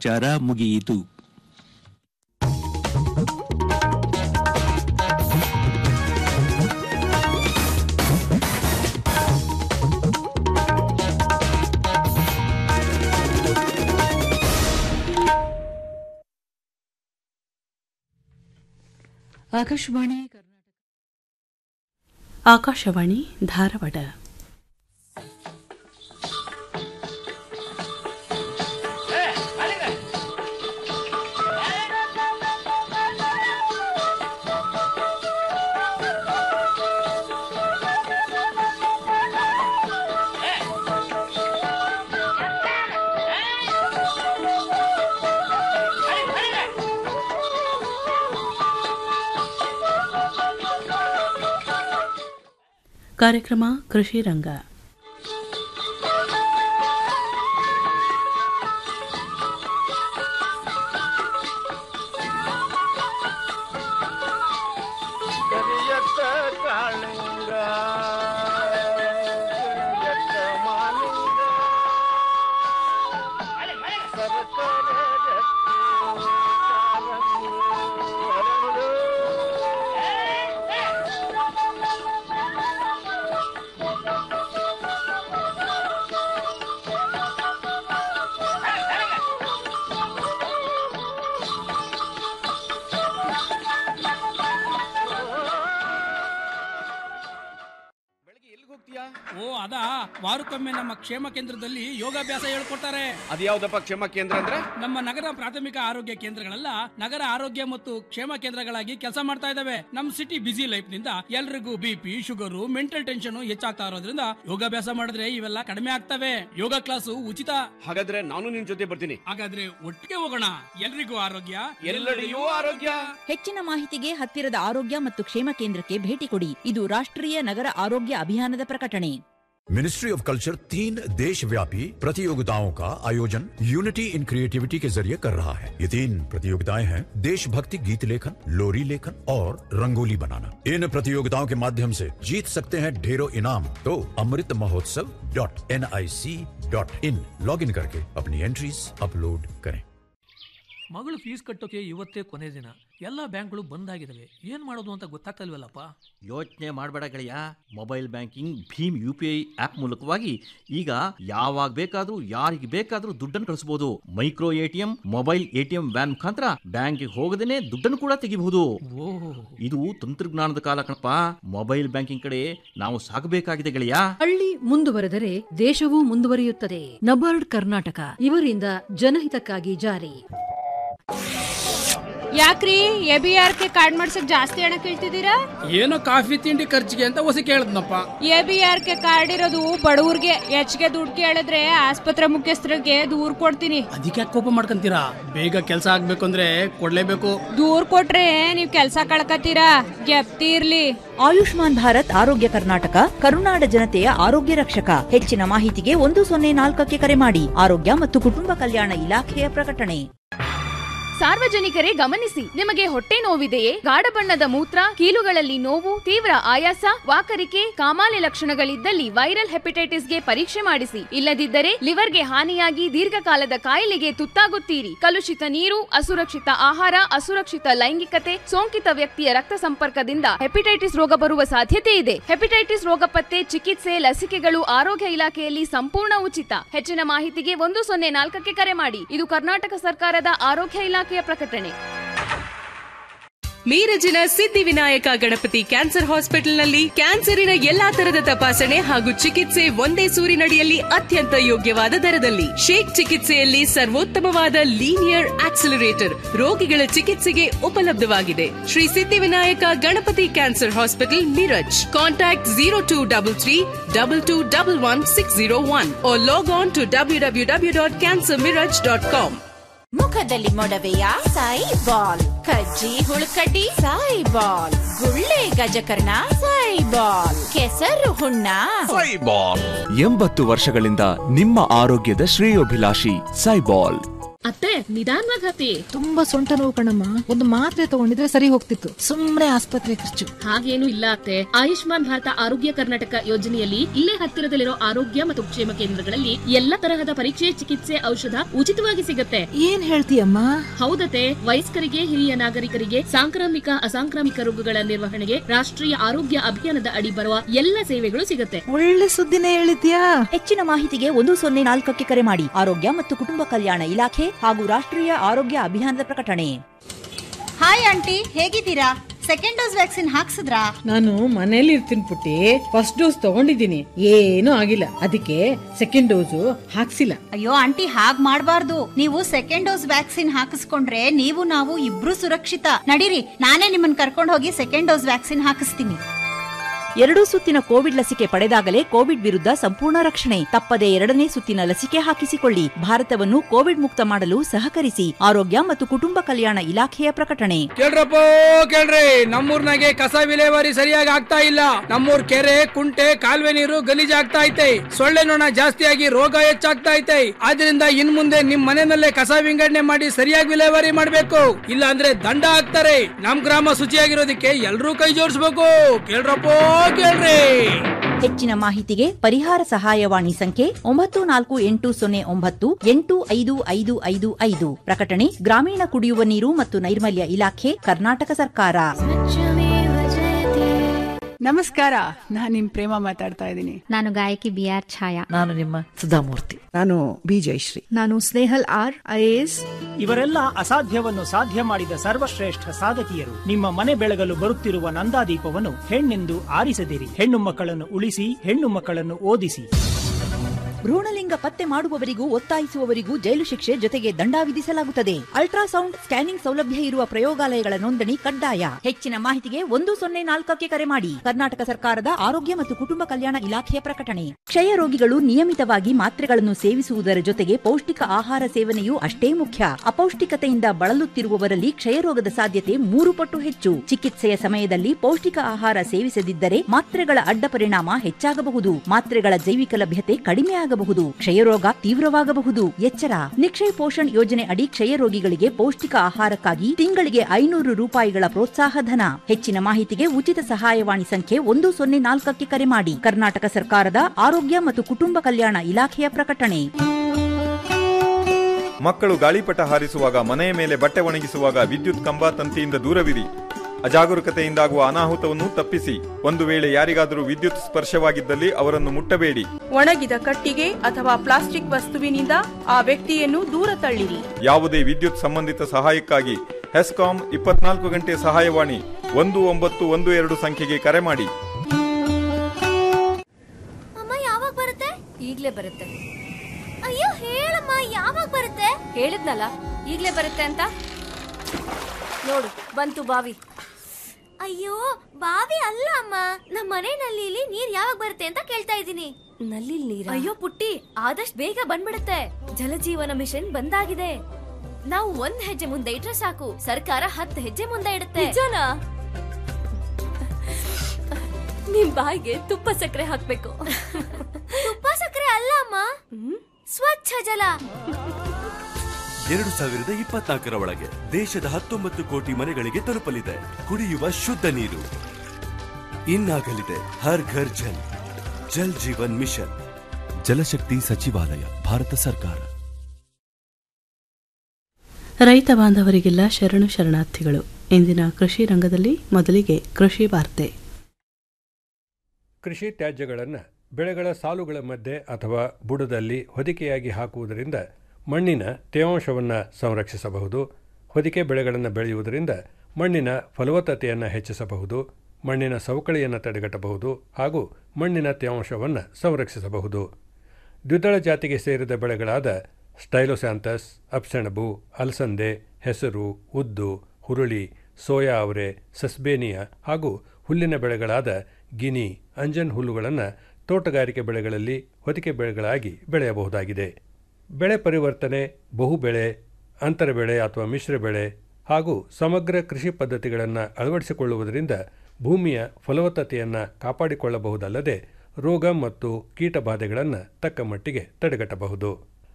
ಸಮಾಚಾರ ಮುಗಿಯಿತು ಆಕಾಶವಾಣಿ ಆಕಾಶವಾಣಿ ಧಾರವಾಡ ಕಾರ್ಯಕ್ರಮ ಕೃಷಿ ರಂಗ ಕರಿಯತ್ತ ಕಾಳಿಂಗ ಕರಿಯತ್ತ ಮಾಲಿಂಗ ಸರಸರ ಜತ್ತಿ ಕಾಲಂಗಿ ಹರಳು. ಓ ಅದಾ ವಾರಕ್ಕೊಮ್ಮೆ ನಮ್ಮ ಕ್ಷೇಮ ಕೇಂದ್ರದಲ್ಲಿ ಯೋಗಾಭ್ಯಾಸ ಹೇಳ್ಕೊಡ್ತಾರೆ ಅದ್ಯಾವ್ದಪ್ಪ ಕ್ಷೇಮ ಕೇಂದ್ರ ಅಂದ್ರೆ ನಮ್ಮ ನಗರ ಪ್ರಾಥಮಿಕ ಆರೋಗ್ಯ ಕೇಂದ್ರಗಳೆಲ್ಲ ನಗರ ಆರೋಗ್ಯ ಮತ್ತು ಕ್ಷೇಮ ಕೇಂದ್ರಗಳಾಗಿ ಕೆಲಸ ಮಾಡ್ತಾ ಇದಾವೆ ನಮ್ ಸಿಟಿ ಬಿಸಿ ಲೈಫ್ ನಿಂದ ಎಲ್ರಿಗೂ ಬಿಪಿ ಶುಗರು ಮೆಂಟಲ್ ಟೆನ್ಷನ್ ಹೆಚ್ಚಾಗ್ತಾ ಇರೋದ್ರಿಂದ ಯೋಗಾಭ್ಯಾಸ ಮಾಡಿದ್ರೆ ಇವೆಲ್ಲ ಕಡಿಮೆ ಆಗ್ತವೆ ಯೋಗ ಕ್ಲಾಸು ಉಚಿತ ಹಾಗಾದ್ರೆ ನಾನು ನಿನ್ ಜೊತೆ ಬರ್ತೀನಿ ಹಾಗಾದ್ರೆ ಒಟ್ಟಿಗೆ ಹೋಗೋಣ ಎಲ್ರಿಗೂ ಆರೋಗ್ಯ ಎಲ್ಲೆಡೆಯೂ ಆರೋಗ್ಯ ಹೆಚ್ಚಿನ ಮಾಹಿತಿಗೆ ಹತ್ತಿರದ ಆರೋಗ್ಯ ಮತ್ತು ಕ್ಷೇಮ ಕೇಂದ್ರಕ್ಕೆ ಭೇಟಿ ಕೊಡಿ ಇದು ರಾಷ್ಟ್ರೀಯ ನಗರ ಆರೋಗ್ಯ ಅಭಿಯಾನದ ಪ್ರಕಟಣೆ मिनिस्ट्री ऑफ कल्चर तीन देश व्यापी प्रतियोगिताओं का आयोजन यूनिटी इन क्रिएटिविटी के जरिए कर रहा है ये तीन प्रतियोगिताएं हैं देशभक्ति गीत लेखन लोरी लेखन और रंगोली बनाना इन प्रतियोगिताओं के माध्यम से जीत सकते हैं ढेरों इनाम तो Amrit Mahotsav dot N I C dot in log in करके अपनी एंट्रीज अपलोड करें ಮಗಳು ಫೀಸ್ ಕಟ್ಟೋಕೆ ಇವತ್ತೇ ಕೊನೆ ದಿನ ಎಲ್ಲ ಬ್ಯಾಂಕ್ಗಳು ಬಂದ್ ಆಗಿದಾವೆ ಏನ್ ಮಾಡೋದು ಅಂತ ಗೊತ್ತಾಗ್ತಲ್ವಲ್ಲಪ್ಪ ಯೋಚನೆ ಮಾಡಬೇಡ ಗೆಳೆಯ ಮೊಬೈಲ್ ಬ್ಯಾಂಕಿಂಗ್ ಭೀಮ್ ಯು ಪಿ ಐ ಆಪ್ ಮೂಲಕವಾಗಿ ಈಗ ಯಾವಾಗ ಬೇಕಾದ್ರೂ ಯಾರಿಗೆ ಬೇಕಾದ್ರೂ ದುಡ್ಡನ್ನು ಕಳಿಸಬಹುದು micro ATM mobile ATM van ಮುಖಾಂತರ ಬ್ಯಾಂಕ್ಗೆ ಹೋಗದೇನೆ ದುಡ್ಡನ್ನು ಕೂಡ ತೆಗಿಬಹುದು ಇದು ತಂತ್ರಜ್ಞಾನದ ಕಾಲ ಕಣಪ್ಪ ಮೊಬೈಲ್ ಬ್ಯಾಂಕಿಂಗ್ ಕಡೆ ನಾವು ಸಾಗಬೇಕಾಗಿದೆ ಗೆಳೆಯ ಹಳ್ಳಿ ಮುಂದುವರೆದರೆ ದೇಶವೂ ಮುಂದುವರಿಯುತ್ತದೆ ನಬಾರ್ಡ್ ಕರ್ನಾಟಕ ಇವರಿಂದ ಜನಹಿತಕ್ಕಾಗಿ ಜಾರಿ ಯಾಕ್ರಿ A B R K card ಮಾಡ್ಸಕ್ ಜಾಸ್ತಿ ಹಣ ಕೇಳ್ತಿದ್ದೀರಾ ಏನೋ ಕಾಫಿ ತಿಂಡಿ ಖರ್ಚಿಗೆ ಅಂತ ಹೊಸ ಕೇಳದ್ನಪ್ಪ A B R K card ಇರೋದು ಬಡವ್ರಿಗೆ ಹೆಚ್ಚಿಗೆ ದುಡ್ಡು ಕೇಳಿದ್ರೆ ಆಸ್ಪತ್ರೆ ಮುಖ್ಯಸ್ಥರಿಗೆ ದೂರ್ ಕೊಡ್ತೀನಿ ಅದಕ್ಕೆ ಕೋಪ ಮಾಡ್ಕೊಂತೀರಾ ಬೇಗ ಕೆಲಸ ಆಗ್ಬೇಕು ಅಂದ್ರೆ ಕೊಡ್ಲೇಬೇಕು ದೂರ್ ಕೊಟ್ರೆ ನೀವ್ ಕೆಲ್ಸ ಕಳ್ಕತ್ತೀರಾ ಗೆಪ್ತಿ ಇರ್ಲಿ ಆಯುಷ್ಮಾನ್ ಭಾರತ್ ಆರೋಗ್ಯ ಕರ್ನಾಟಕ ಕರುನಾಡ ಜನತೆಯ ಆರೋಗ್ಯ ರಕ್ಷಕ ಹೆಚ್ಚಿನ ಮಾಹಿತಿಗೆ ಒಂದು ಸೊನ್ನೆ ನಾಲ್ಕಕ್ಕೆ ಕರೆ ಮಾಡಿ ಆರೋಗ್ಯ ಮತ್ತು ಕುಟುಂಬ ಕಲ್ಯಾಣ ಇಲಾಖೆಯ ಪ್ರಕಟಣೆ ಸಾರ್ವಜನಿಕರೇ ಗಮನಿಸಿ ನಿಮಗೆ ಹೊಟ್ಟೆ ನೋವಿದೆಯೇ ಗಾಢ ಬಣ್ಣದ ಮೂತ್ರ ಕೀಲುಗಳಲ್ಲಿ ನೋವು ತೀವ್ರ ಆಯಾಸ ವಾಕರಿಕೆ ಕಾಮಾಲೆ ಲಕ್ಷಣಗಳಿದ್ದಲ್ಲಿ ವೈರಲ್ ಹೆಪಟೈಟಿಸ್ಗೆ ಪರೀಕ್ಷೆ ಮಾಡಿಸಿ ಇಲ್ಲದಿದ್ದರೆ ಲಿವರ್ಗೆ ಹಾನಿಯಾಗಿ ದೀರ್ಘಕಾಲದ ಕಾಯಿಲೆಗೆ ತುತ್ತಾಗುತ್ತೀರಿ ಕಲುಷಿತ ನೀರು ಅಸುರಕ್ಷಿತ ಆಹಾರ ಅಸುರಕ್ಷಿತ ಲೈಂಗಿಕತೆ ಸೋಂಕಿತ ವ್ಯಕ್ತಿಯ ರಕ್ತ ಸಂಪರ್ಕದಿಂದ ಹೆಪಟೈಟಿಸ್ ರೋಗ ಬರುವ ಸಾಧ್ಯತೆ ಇದೆ ಹೆಪಟೈಟಿಸ್ ರೋಗ ಪತ್ತೆ ಚಿಕಿತ್ಸೆ ಲಸಿಕೆಗಳು ಆರೋಗ್ಯ ಇಲಾಖೆಯಲ್ಲಿ ಸಂಪೂರ್ಣ ಉಚಿತ ಹೆಚ್ಚಿನ ಮಾಹಿತಿಗೆ ಒಂದು ಸೊನ್ನೆ ನಾಲ್ಕಕ್ಕೆ ಕರೆ ಮಾಡಿ ಇದು ಕರ್ನಾಟಕ ಸರ್ಕಾರದ ಆರೋಗ್ಯ ಇಲಾಖೆಯ ಪ್ರಕಟಣೆ ಮೀರಜಿನ ಸಿದ್ಧಿವಿನಾಯಕ ಗಣಪತಿ ಕ್ಯಾನ್ಸರ್ ಹಾಸ್ಪಿಟಲ್ನಲ್ಲಿ ಕ್ಯಾನ್ಸರಿನ ಎಲ್ಲಾ ತರದ ತಪಾಸಣೆ ಹಾಗೂ ಚಿಕಿತ್ಸೆ ಒಂದೇ ಸೂರಿನಡಿಯಲ್ಲಿ ಅತ್ಯಂತ ಯೋಗ್ಯವಾದ ದರದಲ್ಲಿ ಶೇಕ್ ಚಿಕಿತ್ಸೆಯಲ್ಲಿ ಸರ್ವೋತ್ತಮವಾದ ಲೀನಿಯರ್ ಆಕ್ಸಿಲರೇಟರ್ ರೋಗಿಗಳ ಚಿಕಿತ್ಸೆಗೆ ಉಪಲಬ್ಧವಾಗಿದೆ Shri Siddhivinayak Ganapati cancer hospital Miraj contact zero two double three double two double one six zero one log on to W W W dot cancer Miraj dot com ಮುಖದಲ್ಲಿ ಮೊಡವೆಯ ಸಾಯಿ ಬಾಲ್ ಕಜ್ಜಿ ಹುಳುಕಡ್ಡಿ ಸಾಯಿ ಬಾಲ್ ಗುಳ್ಳೆ ಗಜಕರ್ಣ ಸಾಯಿ ಬಾಲ್ ಕೆಸರು ಹುಣ್ಣ ಎಂಬತ್ತು ವರ್ಷಗಳಿಂದ ನಿಮ್ಮ ಆರೋಗ್ಯದ ಶ್ರೇಯೋಭಿಲಾಷಿ ಸೈಬಾಲ್ ಅತ್ತೆ ನಿಧಾನವಾಗಿ ಹತ್ತಿ ತುಂಬಾ ಸೊಂಟ ನೋವು ಕಣಮ್ಮ ಒಂದು ಮಾತ್ರೆ ತಗೊಂಡಿದ್ರೆ ಸರಿ ಹೋಗ್ತಿತ್ತು ಸುಮ್ನೆ ಆಸ್ಪತ್ರೆ ಖರ್ಚು ಹಾಗೇನು ಇಲ್ಲ ಅತ್ತೆ ಆಯುಷ್ಮಾನ್ ಭಾರತ ಆರೋಗ್ಯ ಕರ್ನಾಟಕ ಯೋಜನೆಯಲ್ಲಿ ಇಲ್ಲೇ ಹತ್ತಿರದಲ್ಲಿರೋ ಆರೋಗ್ಯ ಮತ್ತು ಕ್ಷೇಮ ಕೇಂದ್ರಗಳಲ್ಲಿ ಎಲ್ಲ ತರಹದ ಪರೀಕ್ಷೆ ಚಿಕಿತ್ಸೆ ಔಷಧ ಉಚಿತವಾಗಿ ಸಿಗುತ್ತೆ ಏನ್ ಹೇಳ್ತೀಯಮ್ಮ ಹೌದತೆ ವಯಸ್ಕರಿಗೆ ಹಿರಿಯ ನಾಗರಿಕರಿಗೆ ಸಾಂಕ್ರಾಮಿಕ ಅಸಾಂಕ್ರಾಮಿಕ ರೋಗಗಳ ನಿರ್ವಹಣೆಗೆ ರಾಷ್ಟ್ರೀಯ ಆರೋಗ್ಯ ಅಭಿಯಾನದ ಅಡಿ ಬರುವ ಎಲ್ಲ ಸೇವೆಗಳು ಸಿಗುತ್ತೆ ಒಳ್ಳೆ ಸುದ್ದಿನೇ ಹೇಳಿದ್ಯಾ ಹೆಚ್ಚಿನ ಮಾಹಿತಿಗೆ ಒಂದು ಸೊನ್ನೆ ನಾಲ್ಕಕ್ಕೆ ಕರೆ ಮಾಡಿ ಆರೋಗ್ಯ ಮತ್ತು ಕುಟುಂಬ ಕಲ್ಯಾಣ ಇಲಾಖೆ ಹಾಗೂ ರಾಷ್ಟ್ರೀಯ ಆರೋಗ್ಯ ಅಭಿಯಾನದ ಪ್ರಕಟಣೆ ಹಾಯ್ ಆಂಟಿ ಹೇಗಿದ್ದೀರಾ ಸೆಕೆಂಡ್ ಡೋಸ್ ವ್ಯಾಕ್ಸಿನ್ ಹಾಕ್ಸಿದ್ರಾ ನಾನು ಮನೇಲಿ ಇರ್ತೀನಿ ಪುಟ್ಟಿ ಫಸ್ಟ್ ಡೋಸ್ ತಗೊಂಡಿದ್ದೀನಿ ಏನೂ ಆಗಿಲ್ಲ ಅದಕ್ಕೆ ಸೆಕೆಂಡ್ ಡೋಸು ಹಾಕ್ಸಿಲ್ಲ ಅಯ್ಯೋ ಆಂಟಿ ಹಾಗ್ ಮಾಡ್ಬಾರ್ದು ನೀವು ಸೆಕೆಂಡ್ ಡೋಸ್ ವ್ಯಾಕ್ಸಿನ್ ಹಾಕಿಸ್ಕೊಂಡ್ರೆ ನೀವು ನಾವು ಇಬ್ರು ಸುರಕ್ಷಿತ ನಡೀರಿ ನಾನೇ ನಿಮ್ಮನ್ನ ಕರ್ಕೊಂಡು ಹೋಗಿ ಸೆಕೆಂಡ್ ಡೋಸ್ ವ್ಯಾಕ್ಸಿನ್ ಹಾಕಿಸ್ತೀನಿ ಎರಡೂ ಸುತ್ತಿನ ಕೋವಿಡ್ ಲಸಿಕೆ ಪಡೆದಾಗಲೇ ಕೋವಿಡ್ ವಿರುದ್ಧ ಸಂಪೂರ್ಣ ರಕ್ಷಣೆ ತಪ್ಪದೆ ಎರಡನೇ ಸುತ್ತಿನ ಲಸಿಕೆ ಹಾಕಿಸಿಕೊಳ್ಳಿ ಭಾರತವನ್ನು ಕೋವಿಡ್ ಮುಕ್ತ ಮಾಡಲು ಸಹಕರಿಸಿ ಆರೋಗ್ಯ ಮತ್ತು ಕುಟುಂಬ ಕಲ್ಯಾಣ ಇಲಾಖೆಯ ಪ್ರಕಟಣೆ ಕೇಳ್ರಪ್ಪ ಕೇಳ್ರಿ ನಮ್ಮೂರ್ನಾಗೆ ಕಸ ವಿಲೇವಾರಿ ಸರಿಯಾಗಿ ಆಗ್ತಾ ಇಲ್ಲ ನಮ್ಮೂರ್ ಕೆರೆ ಕುಂಟೆ ಕಾಲುವೆ ನೀರು ಗಲೀಜಾಗ್ತಾ ಐತೆ ಸೊಳ್ಳೆ ನೊಣ ಜಾಸ್ತಿಯಾಗಿ ರೋಗ ಹೆಚ್ಚಾಗ್ತಾ ಐತೆ ಆದ್ರಿಂದ ಇನ್ ಮುಂದೆ ನಿಮ್ ಮನೆಯಲ್ಲೇ ಕಸ ವಿಂಗಡಣೆ ಮಾಡಿ ಸರಿಯಾಗಿ ವಿಲೇವಾರಿ ಮಾಡ್ಬೇಕು ಇಲ್ಲ ಅಂದ್ರೆ ದಂಡ ಹಾಕ್ತಾರೆ ನಮ್ ಗ್ರಾಮ ಶುಚಿಯಾಗಿರೋದಕ್ಕೆ ಎಲ್ರೂ ಕೈ ಜೋಡಿಸ್ಬೇಕು ಕೇಳ್ರಪ್ಪ ಕೇಳ್ರಿ ಹೆಚ್ಚಿನ ಮಾಹಿತಿಗೆ ಪರಿಹಾರ ಸಹಾಯವಾಣಿ ಸಂಖ್ಯೆ ಒಂಬತ್ತು ನಾಲ್ಕು ಎಂಟು ಸೊನ್ನೆ ಒಂಬತ್ತು ಎಂಟು ಐದು ಐದು ಐದು ಐದು ಪ್ರಕಟಣೆ ಗ್ರಾಮೀಣ ಕುಡಿಯುವ ನೀರು ಮತ್ತು ನೈರ್ಮಲ್ಯ ಇಲಾಖೆ ಕರ್ನಾಟಕ ಸರ್ಕಾರ ನಮಸ್ಕಾರ ನಾನ್ ನಿಮ್ ಪ್ರೇಮ ಮಾತಾಡ್ತಾ ಇದ್ದೀನಿ ನಾನು ಗಾಯಕಿ ಬಿ ಆರ್ ಛಾಯಾ ನಾನು ನಿಮ್ಮ ಸುಧಾಮೂರ್ತಿ ನಾನು ಬಿ ಜಯಶ್ರೀ ನಾನು ಸ್ನೇಹಲ್ ಆರ್ ಐಎಎಸ್ ಇವರೆಲ್ಲ ಅಸಾಧ್ಯವನ್ನು ಸಾಧ್ಯ ಮಾಡಿದ ಸರ್ವಶ್ರೇಷ್ಠ ಸಾಧಕಿಯರು ನಿಮ್ಮ ಮನೆ ಬೆಳಗಲು ಬರುತ್ತಿರುವ ನಂದಾದೀಪವನ್ನು ಹೆಣ್ಣೆಂದು ಆರಿಸದಿರಿ ಹೆಣ್ಣು ಮಕ್ಕಳನ್ನು ಉಳಿಸಿ ಹೆಣ್ಣು ಮಕ್ಕಳನ್ನು ಓದಿಸಿ ಭ್ರೂಣಲಿಂಗ ಪತ್ತೆ ಮಾಡುವವರಿಗೂ ಒತ್ತಾಯಿಸುವವರಿಗೂ ಜೈಲು ಶಿಕ್ಷೆ ಜೊತೆಗೆ ದಂಡ ವಿಧಿಸಲಾಗುತ್ತದೆ ಅಲ್ಟ್ರಾಸೌಂಡ್ ಸ್ಕ್ಯಾನಿಂಗ್ ಸೌಲಭ್ಯ ಇರುವ ಪ್ರಯೋಗಾಲಯಗಳ ನೋಂದಣಿ ಕಡ್ಡಾಯ ಹೆಚ್ಚಿನ ಮಾಹಿತಿಗೆ ಒಂದು ಸೊನ್ನೆ ನಾಲ್ಕಕ್ಕೆ ಕರೆ ಮಾಡಿ ಕರ್ನಾಟಕ ಸರ್ಕಾರದ ಆರೋಗ್ಯ ಮತ್ತು ಕುಟುಂಬ ಕಲ್ಯಾಣ ಇಲಾಖೆಯ ಪ್ರಕಟಣೆ ಕ್ಷಯ ರೋಗಿಗಳು ನಿಯಮಿತವಾಗಿ ಮಾತ್ರೆಗಳನ್ನು ಸೇವಿಸುವುದರ ಜೊತೆಗೆ ಪೌಷ್ಟಿಕ ಆಹಾರ ಸೇವನೆಯೂ ಅಷ್ಟೇ ಮುಖ್ಯ ಅಪೌಷ್ಟಿಕತೆಯಿಂದ ಬಳಲುತ್ತಿರುವವರಲ್ಲಿ ಕ್ಷಯರೋಗದ ಸಾಧ್ಯತೆ ಮೂರು ಪಟ್ಟು ಹೆಚ್ಚು ಚಿಕಿತ್ಸೆಯ ಸಮಯದಲ್ಲಿ ಪೌಷ್ಟಿಕ ಆಹಾರ ಸೇವಿಸದಿದ್ದರೆ ಮಾತ್ರೆಗಳ ಅಡ್ಡ ಪರಿಣಾಮ ಹೆಚ್ಚಾಗಬಹುದು ಮಾತ್ರೆಗಳ ಜೈವಿಕ ಲಭ್ಯತೆ ಕಡಿಮೆ ಆಗಬಹುದು ಕ್ಷಯರೋಗ ತೀವ್ರವಾಗಬಹುದು ಎಚ್ಚರ ನಿಕ್ಷಯ್ ಪೋಷಣ್ ಯೋಜನೆ ಅಡಿ ಕ್ಷಯ ರೋಗಿಗಳಿಗೆ ಪೌಷ್ಟಿಕ ಆಹಾರಕ್ಕಾಗಿ ತಿಂಗಳಿಗೆ ಐನೂರು ರೂಪಾಯಿಗಳ ಪ್ರೋತ್ಸಾಹ ಧನ ಹೆಚ್ಚಿನ ಮಾಹಿತಿಗೆ ಉಚಿತ ಸಹಾಯವಾಣಿ ಸಂಖ್ಯೆ ಒಂದು ಸೊನ್ನೆ ನಾಲ್ಕಕ್ಕೆ ಕರೆ ಮಾಡಿ ಕರ್ನಾಟಕ ಸರ್ಕಾರದ ಆರೋಗ್ಯ ಮತ್ತು ಕುಟುಂಬ ಕಲ್ಯಾಣ ಇಲಾಖೆಯ ಪ್ರಕಟಣೆ ಮಕ್ಕಳು ಗಾಳಿಪಟ ಹಾರಿಸುವಾಗ ಮನೆಯ ಮೇಲೆ ಬಟ್ಟೆ ಒಣಗಿಸುವಾಗ ವಿದ್ಯುತ್ ಕಂಬ ತಂತಿಯಿಂದ ದೂರವಿರಿ ಅಜಾಗರೂಕತೆಯಿಂದಾಗುವ ಅನಾಹುತವನ್ನು ತಪ್ಪಿಸಿ ಒಂದು ವೇಳೆ ಯಾರಿಗಾದರೂ ವಿದ್ಯುತ್ ಸ್ಪರ್ಶವಾಗಿದ್ದಲ್ಲಿ ಅವರನ್ನು ಮುಟ್ಟಬೇಡಿ ಒಣಗಿದ ಕಟ್ಟಿಗೆ ಅಥವಾ ಪ್ಲಾಸ್ಟಿಕ್ ವಸ್ತುವಿನಿಂದ ಆ ವ್ಯಕ್ತಿಯನ್ನು ದೂರ ತಳ್ಳಿರಿ ಯಾವುದೇ ವಿದ್ಯುತ್ ಸಂಬಂಧಿತ ಸಹಾಯಕ್ಕಾಗಿ ಹೆಸ್ಕಾಂ ಇಪ್ಪತ್ನಾಲ್ಕು ಗಂಟೆ ಸಹಾಯವಾಣಿ ಒಂದು ಒಂಬತ್ತು ಒಂದು ಎರಡು ಸಂಖ್ಯೆಗೆ ಕರೆ ಮಾಡಿ ಅಮ್ಮ ಯಾವಾಗ ಬರುತ್ತೆ ಈಗ್ಲೇ ಬರುತ್ತೆ ಅಯ್ಯೋ ಹೇಳಮ್ಮ ಯಾವಾಗ ಬರುತ್ತೆ ಹೇಳಿದ್ನಲ್ಲ ಈಗ್ಲೇ ಬರುತ್ತೆ ಅಂತ ನೋಡು ಬಂತು ಬಾವಿ ಅಯ್ಯೋ ಬಾವಿ ಅಲ್ಲ ಅಮ್ಮ ನಮ್ಮ ಮನೆ ನಲ್ಲಿಲಿ ನೀರ್ ಯಾವಾಗ ಬರುತ್ತೆ ಅಂತ ಕೇಳ್ತಾ ಇದ್ದೀನಿ ನಲ್ಲಿ ನೀರ ಅಯ್ಯೋ ಪುಟ್ಟಿ ಆದಷ್ಟು ಬೇಗ ಬಂದ್ಬಿಡುತ್ತೆ ಜಲಜೀವನ ಮಿಷನ್ ಬಂದಾಗಿದೆ ನಾವು ಒಂದ್ ಹೆಜ್ಜೆ ಮುಂದೆ ಇಟ್ರೆ ಸಾಕು ಸರ್ಕಾರ ಹತ್ತು ಹೆಜ್ಜೆ ಮುಂದೆ ಇಡುತ್ತೆ ನಿಜನಾ ನಿಮ್ ಬಾಯಿಗೆ ತುಪ್ಪ ಸಕ್ಕರೆ ಹಾಕ್ಬೇಕು ತುಪ್ಪ ಸಕ್ಕರೆ ಅಲ್ಲ ಅಮ್ಮ ಸ್ವಚ್ಛ ಜಲ ಎರಡು ಸಾವಿರದ ಇಪ್ಪತ್ನಾಲ್ಕರ ಒಳಗೆ ದೇಶದ ಹತ್ತೊಂಬತ್ತು ಕೋಟಿ ಮನೆಗಳಿಗೆ ತಲುಪಲಿದೆ ಕುಡಿಯುವ ಶುದ್ಧ ನೀರು ಇನ್ನಾಗಲಿದೆ ಹರ್ ಘರ್ ಜಲ್ ಜಲ್ ಜೀವನ್ ಮಿಷನ್ ಜಲಶಕ್ತಿ ಸಚಿವಾಲಯ ಭಾರತ ಸರ್ಕಾರ ರೈತ ಬಾಂಧವರಿಗೆಲ್ಲ ಶರಣು ಶರಣಾರ್ಥಿಗಳು ಇಂದಿನ ಕೃಷಿ ರಂಗದಲ್ಲಿ ಮೊದಲಿಗೆ ಕೃಷಿ ವಾರ್ತೆ ಕೃಷಿ ತ್ಯಾಜ್ಯಗಳನ್ನು ಬೆಳೆಗಳ ಸಾಲುಗಳ ಮಧ್ಯೆ ಅಥವಾ ಬುಡದಲ್ಲಿ ಹೊದಿಕೆಯಾಗಿ ಹಾಕುವುದರಿಂದ ಮಣ್ಣಿನ ತೇವಾಂಶವನ್ನು ಸಂರಕ್ಷಿಸಬಹುದು ಹೊದಿಕೆ ಬೆಳೆಗಳನ್ನು ಬೆಳೆಯುವುದರಿಂದ ಮಣ್ಣಿನ ಫಲವತ್ತತೆಯನ್ನು ಹೆಚ್ಚಿಸಬಹುದು ಮಣ್ಣಿನ ಸವಕಳಿಯನ್ನು ತಡೆಗಟ್ಟಬಹುದು ಹಾಗೂ ಮಣ್ಣಿನ ತೇವಾಂಶವನ್ನು ಸಂರಕ್ಷಿಸಬಹುದು ದ್ವಿದಳ ಜಾತಿಗೆ ಸೇರಿದ ಬೆಳೆಗಳಾದ ಸ್ಟೈಲೋಸ್ಯಾಂಥಸ್ ಅಪ್ಸೆಣಬು ಅಲಸಂದೆ ಹೆಸರು ಉದ್ದು ಹುರುಳಿ ಸೋಯಾ ಅವರೆ ಸಸ್ಬೇನಿಯಾ ಹಾಗೂ ಹುಲ್ಲಿನ ಬೆಳೆಗಳಾದ ಗಿನಿ ಅಂಜನ್ ಹುಲ್ಲುಗಳನ್ನು ತೋಟಗಾರಿಕೆ ಬೆಳೆಗಳಲ್ಲಿ ಹೊದಿಕೆ ಬೆಳೆಗಳಾಗಿ ಬೆಳೆಯಬಹುದಾಗಿದೆ ಬೆಳೆ ಪರಿವರ್ತನೆ ಬಹುಬೆಳೆ ಅಂತರ ಬೆಳೆ ಅಥವಾ ಮಿಶ್ರ ಬೆಳೆ ಹಾಗೂ ಸಮಗ್ರ ಕೃಷಿ ಪದ್ಧತಿಗಳನ್ನು ಅಳವಡಿಸಿಕೊಳ್ಳುವುದರಿಂದ ಭೂಮಿಯ ಫಲವತ್ತತೆಯನ್ನು ಕಾಪಾಡಿಕೊಳ್ಳಬಹುದಲ್ಲದೆ ರೋಗ ಮತ್ತು ಕೀಟಬಾಧೆಗಳನ್ನು ತಕ್ಕ ಮಟ್ಟಿಗೆ ತಡೆಗಟ್ಟಬಹುದು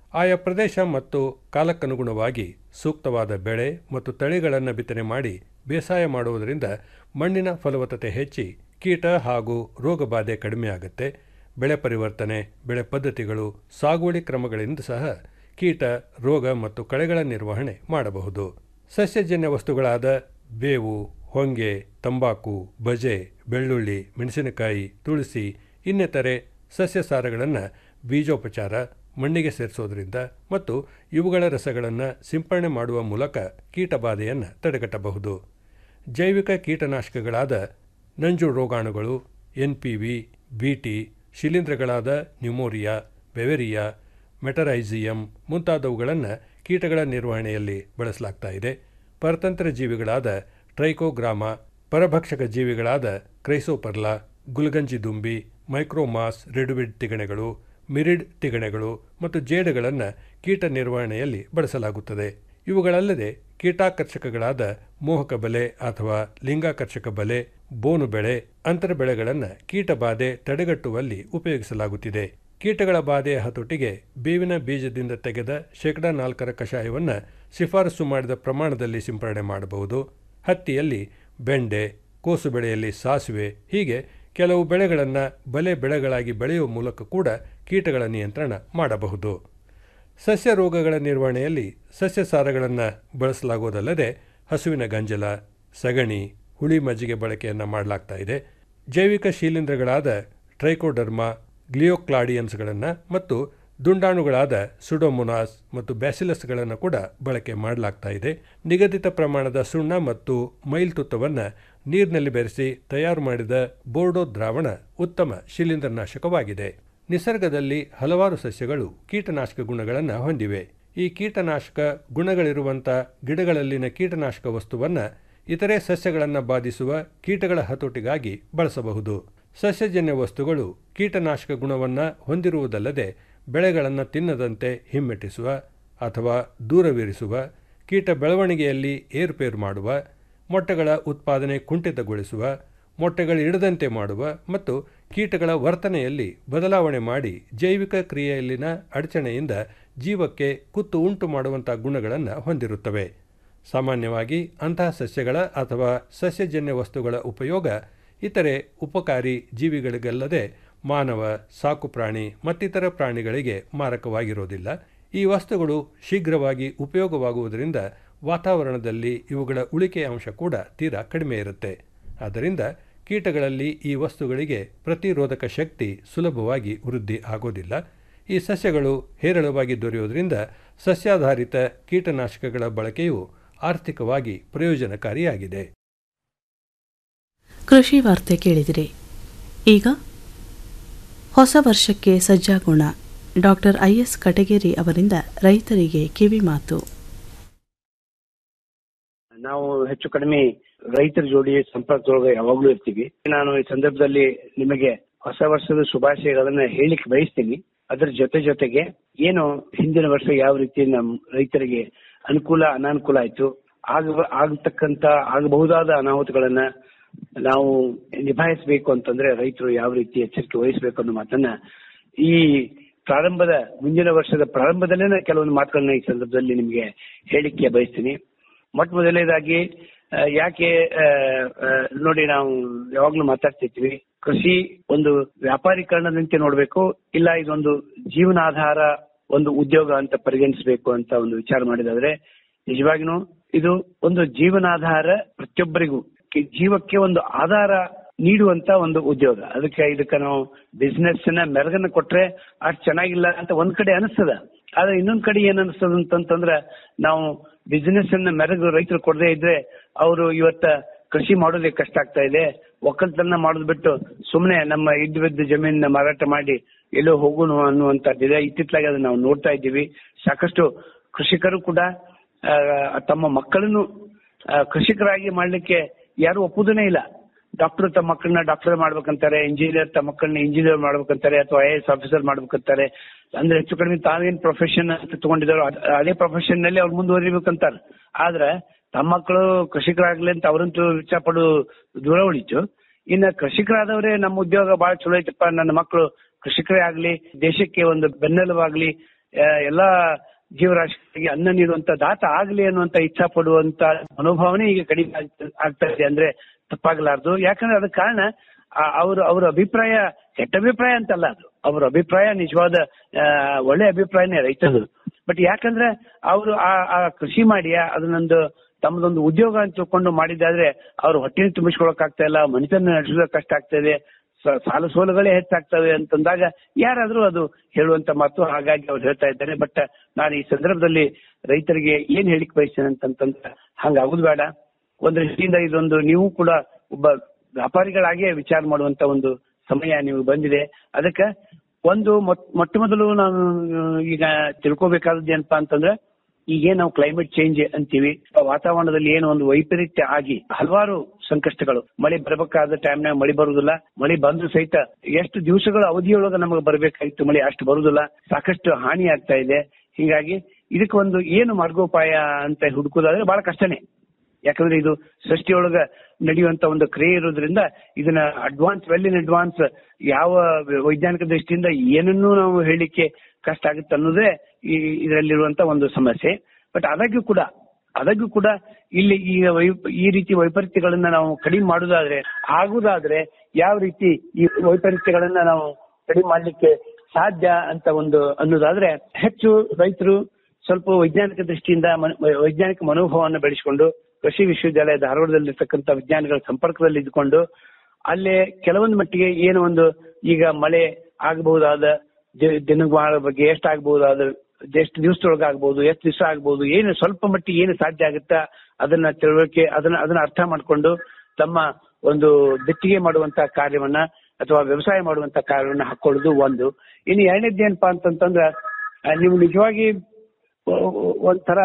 ಆಯಾ ಪ್ರದೇಶ ಮತ್ತು ಕಾಲಕ್ಕನುಗುಣವಾಗಿ ಸೂಕ್ತವಾದ ಬೆಳೆ ಮತ್ತು ತಳಿಗಳನ್ನು ಬಿತ್ತನೆ ಮಾಡಿ ಬೇಸಾಯ ಮಾಡುವುದರಿಂದ ಮಣ್ಣಿನ ಫಲವತ್ತತೆ ಹೆಚ್ಚಿ ಕೀಟ ಹಾಗೂ ರೋಗಬಾಧೆ ಕಡಿಮೆಯಾಗುತ್ತೆ ಬೆಳೆ ಪರಿವರ್ತನೆ ಬೆಳೆ ಪದ್ಧತಿಗಳು ಸಾಗುವಳಿ ಕ್ರಮಗಳಿಂದ ಸಹ ಕೀಟ ರೋಗ ಮತ್ತು ಕಳೆಗಳ ನಿರ್ವಹಣೆ ಮಾಡಬಹುದು ಸಸ್ಯಜನ್ಯ ವಸ್ತುಗಳಾದ ಬೇವು ಹೊಂಗೆ ತಂಬಾಕು ಬಜೆ ಬೆಳ್ಳುಳ್ಳಿ ಮೆಣಸಿನಕಾಯಿ ತುಳಸಿ ಇನ್ನಿತರೆ ಸಸ್ಯಸಾರಗಳನ್ನು ಬೀಜೋಪಚಾರ ಮಣ್ಣಿಗೆ ಸೇರಿಸೋದ್ರಿಂದ ಮತ್ತು ಇವುಗಳ ರಸಗಳನ್ನು ಸಿಂಪರಣೆ ಮಾಡುವ ಮೂಲಕ ಕೀಟಬಾಧೆಯನ್ನು ತಡೆಗಟ್ಟಬಹುದು ಜೈವಿಕ ಕೀಟನಾಶಕಗಳಾದ ನಂಜು ರೋಗಾಣುಗಳು ಎನ್ ಪಿ ವಿ ಬಿಟಿ ಶಿಲೀಂಧ್ರಗಳಾದ ನ್ಯೂಮೋರಿಯಾ ಬೆವೆರಿಯಾ ಮೆಟರೈಸಿಯಂ ಮುಂತಾದವುಗಳನ್ನು ಕೀಟಗಳ ನಿರ್ವಹಣೆಯಲ್ಲಿ ಬಳಸಲಾಗ್ತಾ ಇದೆ ಪರತಂತ್ರ ಜೀವಿಗಳಾದ ಟ್ರೈಕೋಗ್ರಾಮ ಪರಭಕ್ಷಕ ಜೀವಿಗಳಾದ ಕ್ರೈಸೋಪರ್ಲಾ ಗುಲ್ಗಂಜಿ ದುಂಬಿ ಮೈಕ್ರೋಮಾಸ್ ರೆಡುವಿಡ್ ತಿಗಣೆಗಳು ಮಿರಿಡ್ ತಿಗಣೆಗಳು ಮತ್ತು ಜೇಡಗಳನ್ನು ಕೀಟ ನಿರ್ವಹಣೆಯಲ್ಲಿ ಬಳಸಲಾಗುತ್ತದೆ ಇವುಗಳಲ್ಲದೆ ಕೀಟಾಕರ್ಷಕಗಳಾದ ಮೋಹಕ ಬಲೆ ಅಥವಾ ಲಿಂಗಾಕರ್ಷಕ ಬಲೆ ಬೋನು ಬೆಳೆ ಅಂತರ ಬೆಳೆಗಳನ್ನು ಕೀಟಬಾಧೆ ತಡೆಗಟ್ಟುವಲ್ಲಿ ಉಪಯೋಗಿಸಲಾಗುತ್ತಿದೆ ಕೀಟಗಳ ಬಾಧೆಯ ಹತೋಟಿಗೆ ಬೇವಿನ ಬೀಜದಿಂದ ತೆಗೆದ ಶೇಕಡಾ ನಾಲ್ಕರ ಕಷಾಯವನ್ನು ಶಿಫಾರಸು ಮಾಡಿದ ಪ್ರಮಾಣದಲ್ಲಿ ಸಿಂಪರಣೆ ಮಾಡಬಹುದು ಹತ್ತಿಯಲ್ಲಿ ಬೆಂಡೆ ಕೋಸು ಬೆಳೆಯಲ್ಲಿ ಸಾಸಿವೆ ಹೀಗೆ ಕೆಲವು ಬೆಳೆಗಳನ್ನು ಬಲೆ ಬೆಳೆಗಳಾಗಿ ಬೆಳೆಯುವ ಮೂಲಕ ಕೂಡ ಕೀಟಗಳ ನಿಯಂತ್ರಣ ಮಾಡಬಹುದು ಸಸ್ಯ ರೋಗಗಳ ನಿರ್ವಹಣೆಯಲ್ಲಿ ಸಸ್ಯಸಾರಗಳನ್ನು ಬಳಸಲಾಗುವುದಲ್ಲದೆ ಹಸುವಿನ ಗಂಜಲ ಸಗಣಿ ಹುಳಿ ಮಜ್ಜಿಗೆ ಬಳಕೆಯನ್ನು ಮಾಡಲಾಗ್ತಾ ಇದೆ ಜೈವಿಕ ಶಿಲೀಂಧ್ರಗಳಾದ ಟ್ರೈಕೋಡರ್ಮಾ ಗ್ಲಿಯೋಕ್ಲಾಡಿಯನ್ಸ್ಗಳನ್ನು ಮತ್ತು ದುಂಡಾಣುಗಳಾದ ಸುಡೋಮೊನಾಸ್ ಮತ್ತು ಬ್ಯಾಸಿಲಸ್ಗಳನ್ನು ಕೂಡ ಬಳಕೆ ಮಾಡಲಾಗ್ತಾ ಇದೆ ನಿಗದಿತ ಪ್ರಮಾಣದ ಸುಣ್ಣ ಮತ್ತು ಮೈಲ್ತುತ್ತವನ್ನು ನೀರಿನಲ್ಲಿ ಬೆರೆಸಿ ತಯಾರು ಮಾಡಿದ ಬೋರ್ಡೋ ದ್ರಾವಣ ಉತ್ತಮ ಶಿಲೀಂಧ್ರನಾಶಕವಾಗಿದೆ ನಿಸರ್ಗದಲ್ಲಿ ಹಲವಾರು ಸಸ್ಯಗಳು ಕೀಟನಾಶಕ ಗುಣಗಳನ್ನು ಹೊಂದಿವೆ ಈ ಕೀಟನಾಶಕ ಗುಣಗಳಿರುವಂಥ ಗಿಡಗಳಲ್ಲಿನ ಕೀಟನಾಶಕ ವಸ್ತುವನ್ನು ಇತರೆ ಸಸ್ಯಗಳನ್ನು ಬಾಧಿಸುವ ಕೀಟಗಳ ಹತೋಟಿಗಾಗಿ ಬಳಸಬಹುದು ಸಸ್ಯಜನ್ಯ ವಸ್ತುಗಳು ಕೀಟನಾಶಕ ಗುಣವನ್ನು ಹೊಂದಿರುವುದಲ್ಲದೆ ಬೆಳೆಗಳನ್ನು ತಿನ್ನದಂತೆ ಹಿಮ್ಮೆಟ್ಟಿಸುವ ಅಥವಾ ದೂರವಿರಿಸುವ ಕೀಟ ಬೆಳವಣಿಗೆಯಲ್ಲಿ ಏರುಪೇರು ಮಾಡುವ ಮೊಟ್ಟೆಗಳ ಉತ್ಪಾದನೆ ಕುಂಠಿತಗೊಳಿಸುವ ಮೊಟ್ಟೆಗಳಿಡದಂತೆ ಮಾಡುವ ಮತ್ತು ಕೀಟಗಳ ವರ್ತನೆಯಲ್ಲಿ ಬದಲಾವಣೆ ಮಾಡಿ ಜೈವಿಕ ಕ್ರಿಯೆಯಲ್ಲಿನ ಅಡಚಣೆಯಿಂದ ಜೀವಕ್ಕೆ ಕುತ್ತು ಉಂಟು ಮಾಡುವಂಥ ಗುಣಗಳನ್ನು ಹೊಂದಿರುತ್ತವೆ ಸಾಮಾನ್ಯವಾಗಿ ಅಂತಹ ಸಸ್ಯಗಳ ಅಥವಾ ಸಸ್ಯಜನ್ಯ ವಸ್ತುಗಳ ಉಪಯೋಗ ಇತರೆ ಉಪಕಾರಿ ಜೀವಿಗಳಿಗಲ್ಲದೆ ಮಾನವ ಸಾಕುಪ್ರಾಣಿ ಮತ್ತಿತರ ಪ್ರಾಣಿಗಳಿಗೆ ಮಾರಕವಾಗಿರೋದಿಲ್ಲ ಈ ವಸ್ತುಗಳು ಶೀಘ್ರವಾಗಿ ಉಪಯೋಗವಾಗುವುದರಿಂದ ವಾತಾವರಣದಲ್ಲಿ ಇವುಗಳ ಉಳಿಕೆ ಅಂಶ ಕೂಡ ತೀರಾ ಕಡಿಮೆ ಇರುತ್ತೆ ಆದ್ದರಿಂದ ಕೀಟಗಳಲ್ಲಿ ಈ ವಸ್ತುಗಳಿಗೆ ಪ್ರತಿರೋಧಕ ಶಕ್ತಿ ಸುಲಭವಾಗಿ ವೃದ್ಧಿ ಆಗೋದಿಲ್ಲ ಈ ಸಸ್ಯಗಳು ಹೇರಳವಾಗಿ ದೊರೆಯೋದ್ರಿಂದ ಸಸ್ಯಾಧಾರಿತ ಕೀಟನಾಶಕಗಳ ಬಳಕೆಯು ಆರ್ಥಿಕವಾಗಿ ಪ್ರಯೋಜನಕಾರಿಯಾಗಿದೆ ಕೃಷಿ ವಾರ್ತೆ ಕೇಳಿದಿರಿ ಈಗ ಹೊಸ ವರ್ಷಕ್ಕೆ ಸಜ್ಜಾಗೋಣ ಡಾಕ್ಟರ್ ಐ ಎಸ್ ಕಟಗೇರಿ ಅವರಿಂದ ರೈತರಿಗೆ ಕಿವಿ ಮಾತು ನಾವು ಹೆಚ್ಚು ಕಡಿಮೆ ರೈತರ ಜೋಡಿ ಸಂಪರ್ಕದೊಳಗೆ ಯಾವಾಗ್ಲೂ ಇರ್ತೀವಿ ನಾನು ಈ ಸಂದರ್ಭದಲ್ಲಿ ನಿಮಗೆ ಹೊಸ ವರ್ಷದ ಶುಭಾಶಯಗಳನ್ನ ಹೇಳಿಕ್ ಬಯಸ್ತೀನಿ ಅದ್ರ ಜೊತೆ ಜೊತೆಗೆ ಏನು ಹಿಂದಿನ ವರ್ಷ ಯಾವ ರೀತಿ ನಮ್ ರೈತರಿಗೆ ಅನುಕೂಲ ಅನಾನುಕೂಲ ಆಯ್ತು ಆಗ ಆಗತಕ್ಕಂತ ಆಗಬಹುದಾದ ಅನಾಹುತಗಳನ್ನ ನಾವು ನಿಭಾಯಿಸಬೇಕು ಅಂತಂದ್ರೆ ರೈತರು ಯಾವ ರೀತಿ ಎಚ್ಚರಿಕೆ ವಹಿಸಬೇಕು ಅನ್ನೋ ಮಾತನ್ನ ಈ ಪ್ರಾರಂಭದ ಮುಂದಿನ ವರ್ಷದ ಪ್ರಾರಂಭದಲ್ಲೇ ಕೆಲವೊಂದು ಮಾತುಗಳನ್ನ ಈ ಸಂದರ್ಭದಲ್ಲಿ ನಿಮಗೆ ಹೇಳಿಕೆ ಬಯಸ್ತೀನಿ ಮೊಟ್ಟ ಮೊದಲನೇದಾಗಿ ಆ, ಯಾಕೆ ಆ, ಆ, ನೋಡಿ ನಾವು ಯಾವಾಗ್ಲೂ ಮಾತಾಡ್ತಿರ್ತೀವಿ ಕೃಷಿ ಒಂದು ವ್ಯಾಪಾರೀಕರಣದಂತೆ ನೋಡ್ಬೇಕು ಇಲ್ಲ ಇದೊಂದು ಜೀವನಾಧಾರ ಒಂದು ಉದ್ಯೋಗ ಅಂತ ಪರಿಗಣಿಸಬೇಕು ಅಂತ ಒಂದು ವಿಚಾರ ಮಾಡಿದಾದ್ರೆ ನಿಜವಾಗಿನೂ ಇದು ಒಂದು ಜೀವನಾಧಾರ ಪ್ರತಿಯೊಬ್ಬರಿಗೂ ಕಿ- ಜೀವಕ್ಕೆ ಒಂದು ಆಧಾರ ನೀಡುವಂತ ಒಂದು ಉದ್ಯೋಗ ಅದಕ್ಕೆ ಇದಕ್ಕೆ ನಾವು ಬಿಸ್ನೆಸ್ ನ ಮೆರಗನ್ನ ಕೊಟ್ರೆ ಅಷ್ಟು ಚೆನ್ನಾಗಿಲ್ಲ ಅಂತ ಒಂದ್ ಕಡೆ ಅನಿಸ್ತದ ಆದ್ರೆ ಇನ್ನೊಂದ್ ಕಡೆ ಏನ್ ಅನಿಸ್ತದ ಅಂತಂತಂದ್ರ ನಾವು ಬಿಸ್ನೆಸ್ ಅನ್ನ ಮೆರಗು ರೈತರು ಕೊಡದೇ ಇದ್ರೆ ಅವರು ಇವತ್ತ ಕೃಷಿ ಮಾಡೋದೇ ಕಷ್ಟ ಆಗ್ತಾ ಇದೆ ಒಕ್ಕಲ್ತನ ಮಾಡೋದ್ ಬಿಟ್ಟು ಸುಮ್ಮನೆ ನಮ್ಮ ಇದ್ದ ಬಿದ್ದ ಜಮೀನ ಮಾರಾಟ ಮಾಡಿ ಎಲ್ಲೋ ಹೋಗೋಣ ಅನ್ನುವಂತದ್ದಿದೆ ಇತ್ತಿತ್ತಲಾಗಿ ಅದನ್ನ ನಾವು ನೋಡ್ತಾ ಇದ್ದೀವಿ ಸಾಕಷ್ಟು ಕೃಷಿಕರು ಕೂಡ ಆ, ತಮ್ಮ ಮಕ್ಕಳನ್ನು ಆ, ಕೃಷಿಕರಾಗಿ ಮಾಡ್ಲಿಕ್ಕೆ ಯಾರು ಒಪ್ಪುವುದನೇ ಇಲ್ಲ ಡಾಕ್ಟರ್ ತಮ್ಮ ಮಕ್ಕಳನ್ನ ಡಾಕ್ಟರ್ ಮಾಡ್ಬೇಕಂತಾರೆ ಇಂಜಿನಿಯರ್ ತಮ್ಮ ಮಕ್ಕಳನ್ನ ಇಂಜಿನಿಯರ್ ಮಾಡ್ಬೇಕಂತಾರೆ ಅಥವಾ ಐ ಎಸ್ ಆಫೀಸರ್ ಮಾಡ್ಬೇಕಂತಾರೆ ಅಂದ್ರೆ ಹೆಚ್ಚು ಕಡಿಮೆ ತಾವೇನ್ ಪ್ರೊಫೆಷನ್ ಅಂತ ತಗೊಂಡಿದಾರೋ ಅದ್- ಅದೇ ಪ್ರೊಫೆಷನ್ ನಲ್ಲಿ ಅವ್ರು ಮುಂದುವರಿಬೇಕಂತಾರೆ ಆದ್ರೆ ತಮ್ಮ ಮಕ್ಕಳು ಕೃಷಿಕರಾಗ್ಲಿ ಅಂತ ಅವರಂತೂ ಇಚ್ಛಾ ಪಡು ದೂರ ಉಳಿತು ಇನ್ನ ಕೃಷಿಕರಾದವರೇ ನಮ್ಮ ಉದ್ಯೋಗ ಬಹಳ ಚಲೋ ಐತಪ್ಪ ನನ್ನ ಮಕ್ಕಳು ಕೃಷಿಕರೇ ಆಗ್ಲಿ ದೇಶಕ್ಕೆ ಒಂದು ಬೆನ್ನೆಲುಬಾಗ್ಲಿ ಆ, ಎಲ್ಲಾ ಜೀವರಾಶಿಗಳಿಗೆ ಅನ್ನ ನೀಡುವಂತ ದಾತ ಆಗ್ಲಿ ಅನ್ನುವಂತ ಇಚ್ಛಾ ಪಡುವಂತ ಮನೋಭಾವನೆ ಈಗ ಕಡಿಮೆ ಆಗ್ತ- ಆಗ್ತಾ ಇದೆ ಅಂದ್ರೆ ತಪ್ಪಾಗಲಾರ್ದು ಯಾಕಂದ್ರೆ ಅದಕ್ಕೆ ಕಾರಣ ಆ- ಅವ್ರ ಅವ್ರ ಅಭಿಪ್ರಾಯ ಕೆಟ್ಟ ಅಭಿಪ್ರಾಯ ಅಂತಲ್ಲ ಅದು ಅವ್ರ ಅಭಿಪ್ರಾಯ ನಿಜವಾದ ಆ, ಒಳ್ಳೆ ಅಭಿಪ್ರಾಯನೇ ರೈತರು ಬಟ್ ಯಾಕಂದ್ರೆ ಅವರು ಆ ಆ ಕೃಷಿ ಮಾಡಿ ಅದನ್ನೊಂದು ತಮ್ಮದೊಂದು ಉದ್ಯೋಗ ಅಂತ ತಿಳ್ಕೊಂಡು ಮಾಡಿದ್ದಾದ್ರೆ ಅವ್ರ ಹೊಟ್ಟೆನ ತುಂಬಿಸ್ಕೊಳಕ್ ಆಗ್ತಾ ಇಲ್ಲ ಮನುಷ್ಯನ ನಡೆಸೋದಕ್ಕೆ ಕಷ್ಟ ಆಗ್ತಾ ಇದೆ ಸ- ಸಾಲ ಸೋಲುಗಳೇ ಹೆಚ್ಚಾಗ್ತವೆ ಅಂತಂದಾಗ ಯಾರಾದ್ರೂ ಅದು ಹೇಳುವಂತ ಮಾತು ಹಾಗಾಗಿ ಅವ್ರು ಹೇಳ್ತಾ ಇದ್ದಾರೆ ಬಟ್ ನಾನು ಈ ಸಂದರ್ಭದಲ್ಲಿ ರೈತರಿಗೆ ಏನ್ ಹೇಳಿಕ್ ಬಯಸ್ತೇನೆ ಅಂತಂತಂದ್ರೆ ಹಂಗಾಗುದು ಬೇಡ ಒಂದ್ ರೀತಿಯಿಂದ ಇದೊಂದು ನೀವು ಕೂಡ ಒಬ್ಬ ವ್ಯಾಪಾರಿಗಳಾಗಿಯೇ ವಿಚಾರ ಮಾಡುವಂತ ಒಂದು ಸಮಯ ನೀವು ಬಂದಿದೆ ಅದಕ್ಕೆ ಒಂದು ಮೊಟ್- ಮೊಟ್ಟ ಮೊದಲು ನಾನು ಈಗ ತಿಳ್ಕೊಬೇಕಾದದ್ದು ಏನಪ್ಪಾ ಅಂತಂದ್ರೆ ಈಗ ನಾವು ಕ್ಲೈಮೇಟ್ ಚೇಂಜ್ ಅಂತೀವಿ ವಾತಾವರಣದಲ್ಲಿ ಏನು ಒಂದು ವೈಪರೀತ್ಯ ಆಗಿ ಹಲವಾರು ಸಂಕಷ್ಟಗಳು ಮಳೆ ಬರಬೇಕಾದ ಟೈಮ್ನಾಗ ಮಳೆ ಬರುದಿಲ್ಲ ಮಳೆ ಬಂದ್ರು ಸಹಿತ ಎಷ್ಟು ದಿವಸಗಳ ಅವಧಿಯೊಳಗೆ ನಮಗೆ ಬರಬೇಕಾಗಿತ್ತು ಮಳೆ ಅಷ್ಟು ಬರುದಿಲ್ಲ ಸಾಕಷ್ಟು ಹಾನಿ ಆಗ್ತಾ ಇದೆ ಹೀಗಾಗಿ ಇದಕ್ಕೆ ಒಂದು ಏನು ಮಾರ್ಗೋಪಾಯ ಅಂತ ಹುಡುಕೋದಾದ್ರೆ ಬಹಳ ಕಷ್ಟನೇ ಯಾಕಂದ್ರೆ ಇದು ಸೃಷ್ಟಿಯೊಳಗ ನಡೆಯುವಂತ ಒಂದು ಕ್ರಿಯೆ ಇರೋದ್ರಿಂದ ಇದನ್ನ ಅಡ್ವಾನ್ಸ್ ವೆಲ್ ಇನ್ ಅಡ್ವಾನ್ಸ್ ಯಾವ ವೈಜ್ಞಾನಿಕ ದೃಷ್ಟಿಯಿಂದ ಏನನ್ನೂ ನಾವು ಹೇಳಲಿಕ್ಕೆ ಕಷ್ಟ ಆಗುತ್ತೆ ಅನ್ನೋದೇ ಈ ಇದರಲ್ಲಿರುವಂತ ಒಂದು ಸಮಸ್ಯೆ ಬಟ್ ಆದಾಗ್ಯೂ ಕೂಡ ಆದಾಗ್ಯೂ ಕೂಡ ಇಲ್ಲಿ ಈ ವೈ- ಈ ರೀತಿ ವೈಪರೀತ್ಯಗಳನ್ನ ನಾವು ಕಡಿಮೆ ಮಾಡುದಾದ್ರೆ ಆಗುದಾದ್ರೆ ಯಾವ ರೀತಿ ಈ ವೈಪರೀತ್ಯಗಳನ್ನ ನಾವು ಕಡಿಮೆ ಮಾಡ್ಲಿಕ್ಕೆ ಸಾಧ್ಯ ಅಂತ ಒಂದು ಅನ್ನೋದಾದ್ರೆ ಹೆಚ್ಚು ರೈತರು ಸ್ವಲ್ಪ ವೈಜ್ಞಾನಿಕ ದೃಷ್ಟಿಯಿಂದ ಮನ- ವೈಜ್ಞಾನಿಕ ಮನೋಭಾವವನ್ನು ಬೆಳೆಸಿಕೊಂಡು ಕೃಷಿ ವಿಶ್ವವಿದ್ಯಾಲಯ ಧಾರವಾಡದಲ್ಲಿರ್ತಕ್ಕಂಥ ವಿಜ್ಞಾನಿಗಳ ಸಂಪರ್ಕದಲ್ಲಿ ಇದ್ಕೊಂಡು ಅಲ್ಲೇ ಕೆಲವೊಂದು ಮಟ್ಟಿಗೆ ಏನು ಒಂದು ಈಗ ಮಳೆ ಆಗಬಹುದಾದ ದಿ- ದಿನಗಳ ಬಗ್ಗೆ ಎಷ್ಟಾಗಬಹುದಾದ ಎಷ್ಟು ದಿವಸದೊಳಗೆ ಆಗ್ಬಹುದು ಎಷ್ಟು ದಿವಸ ಆಗ್ಬಹುದು ಏನು ಸ್ವಲ್ಪ ಮಟ್ಟಿಗೆ ಏನು ಸಾಧ್ಯ ಆಗುತ್ತಾ ಅದನ್ನ ತಿಳುವಳಿಕೆ ಅದನ್ನ ಅದನ್ನ ಅರ್ಥ ಮಾಡ್ಕೊಂಡು ತಮ್ಮ ಒಂದು ಬೆಟ್ಟಿಗೆ ಮಾಡುವಂತ ಕಾರ್ಯವನ್ನ ಅಥವಾ ವ್ಯವಸಾಯ ಮಾಡುವಂತ ಕಾರ್ಯವನ್ನ ಹಾಕೊಳ್ಳೋದು ಒಂದು ಇನ್ನು ಎರಡನೇದ್ದು ಏನಪ್ಪಾ ಅಂತಂತಂದ್ರ ಆ, ನೀವು ನಿಜವಾಗಿ ಒ- ಒ- ಒಂಥರ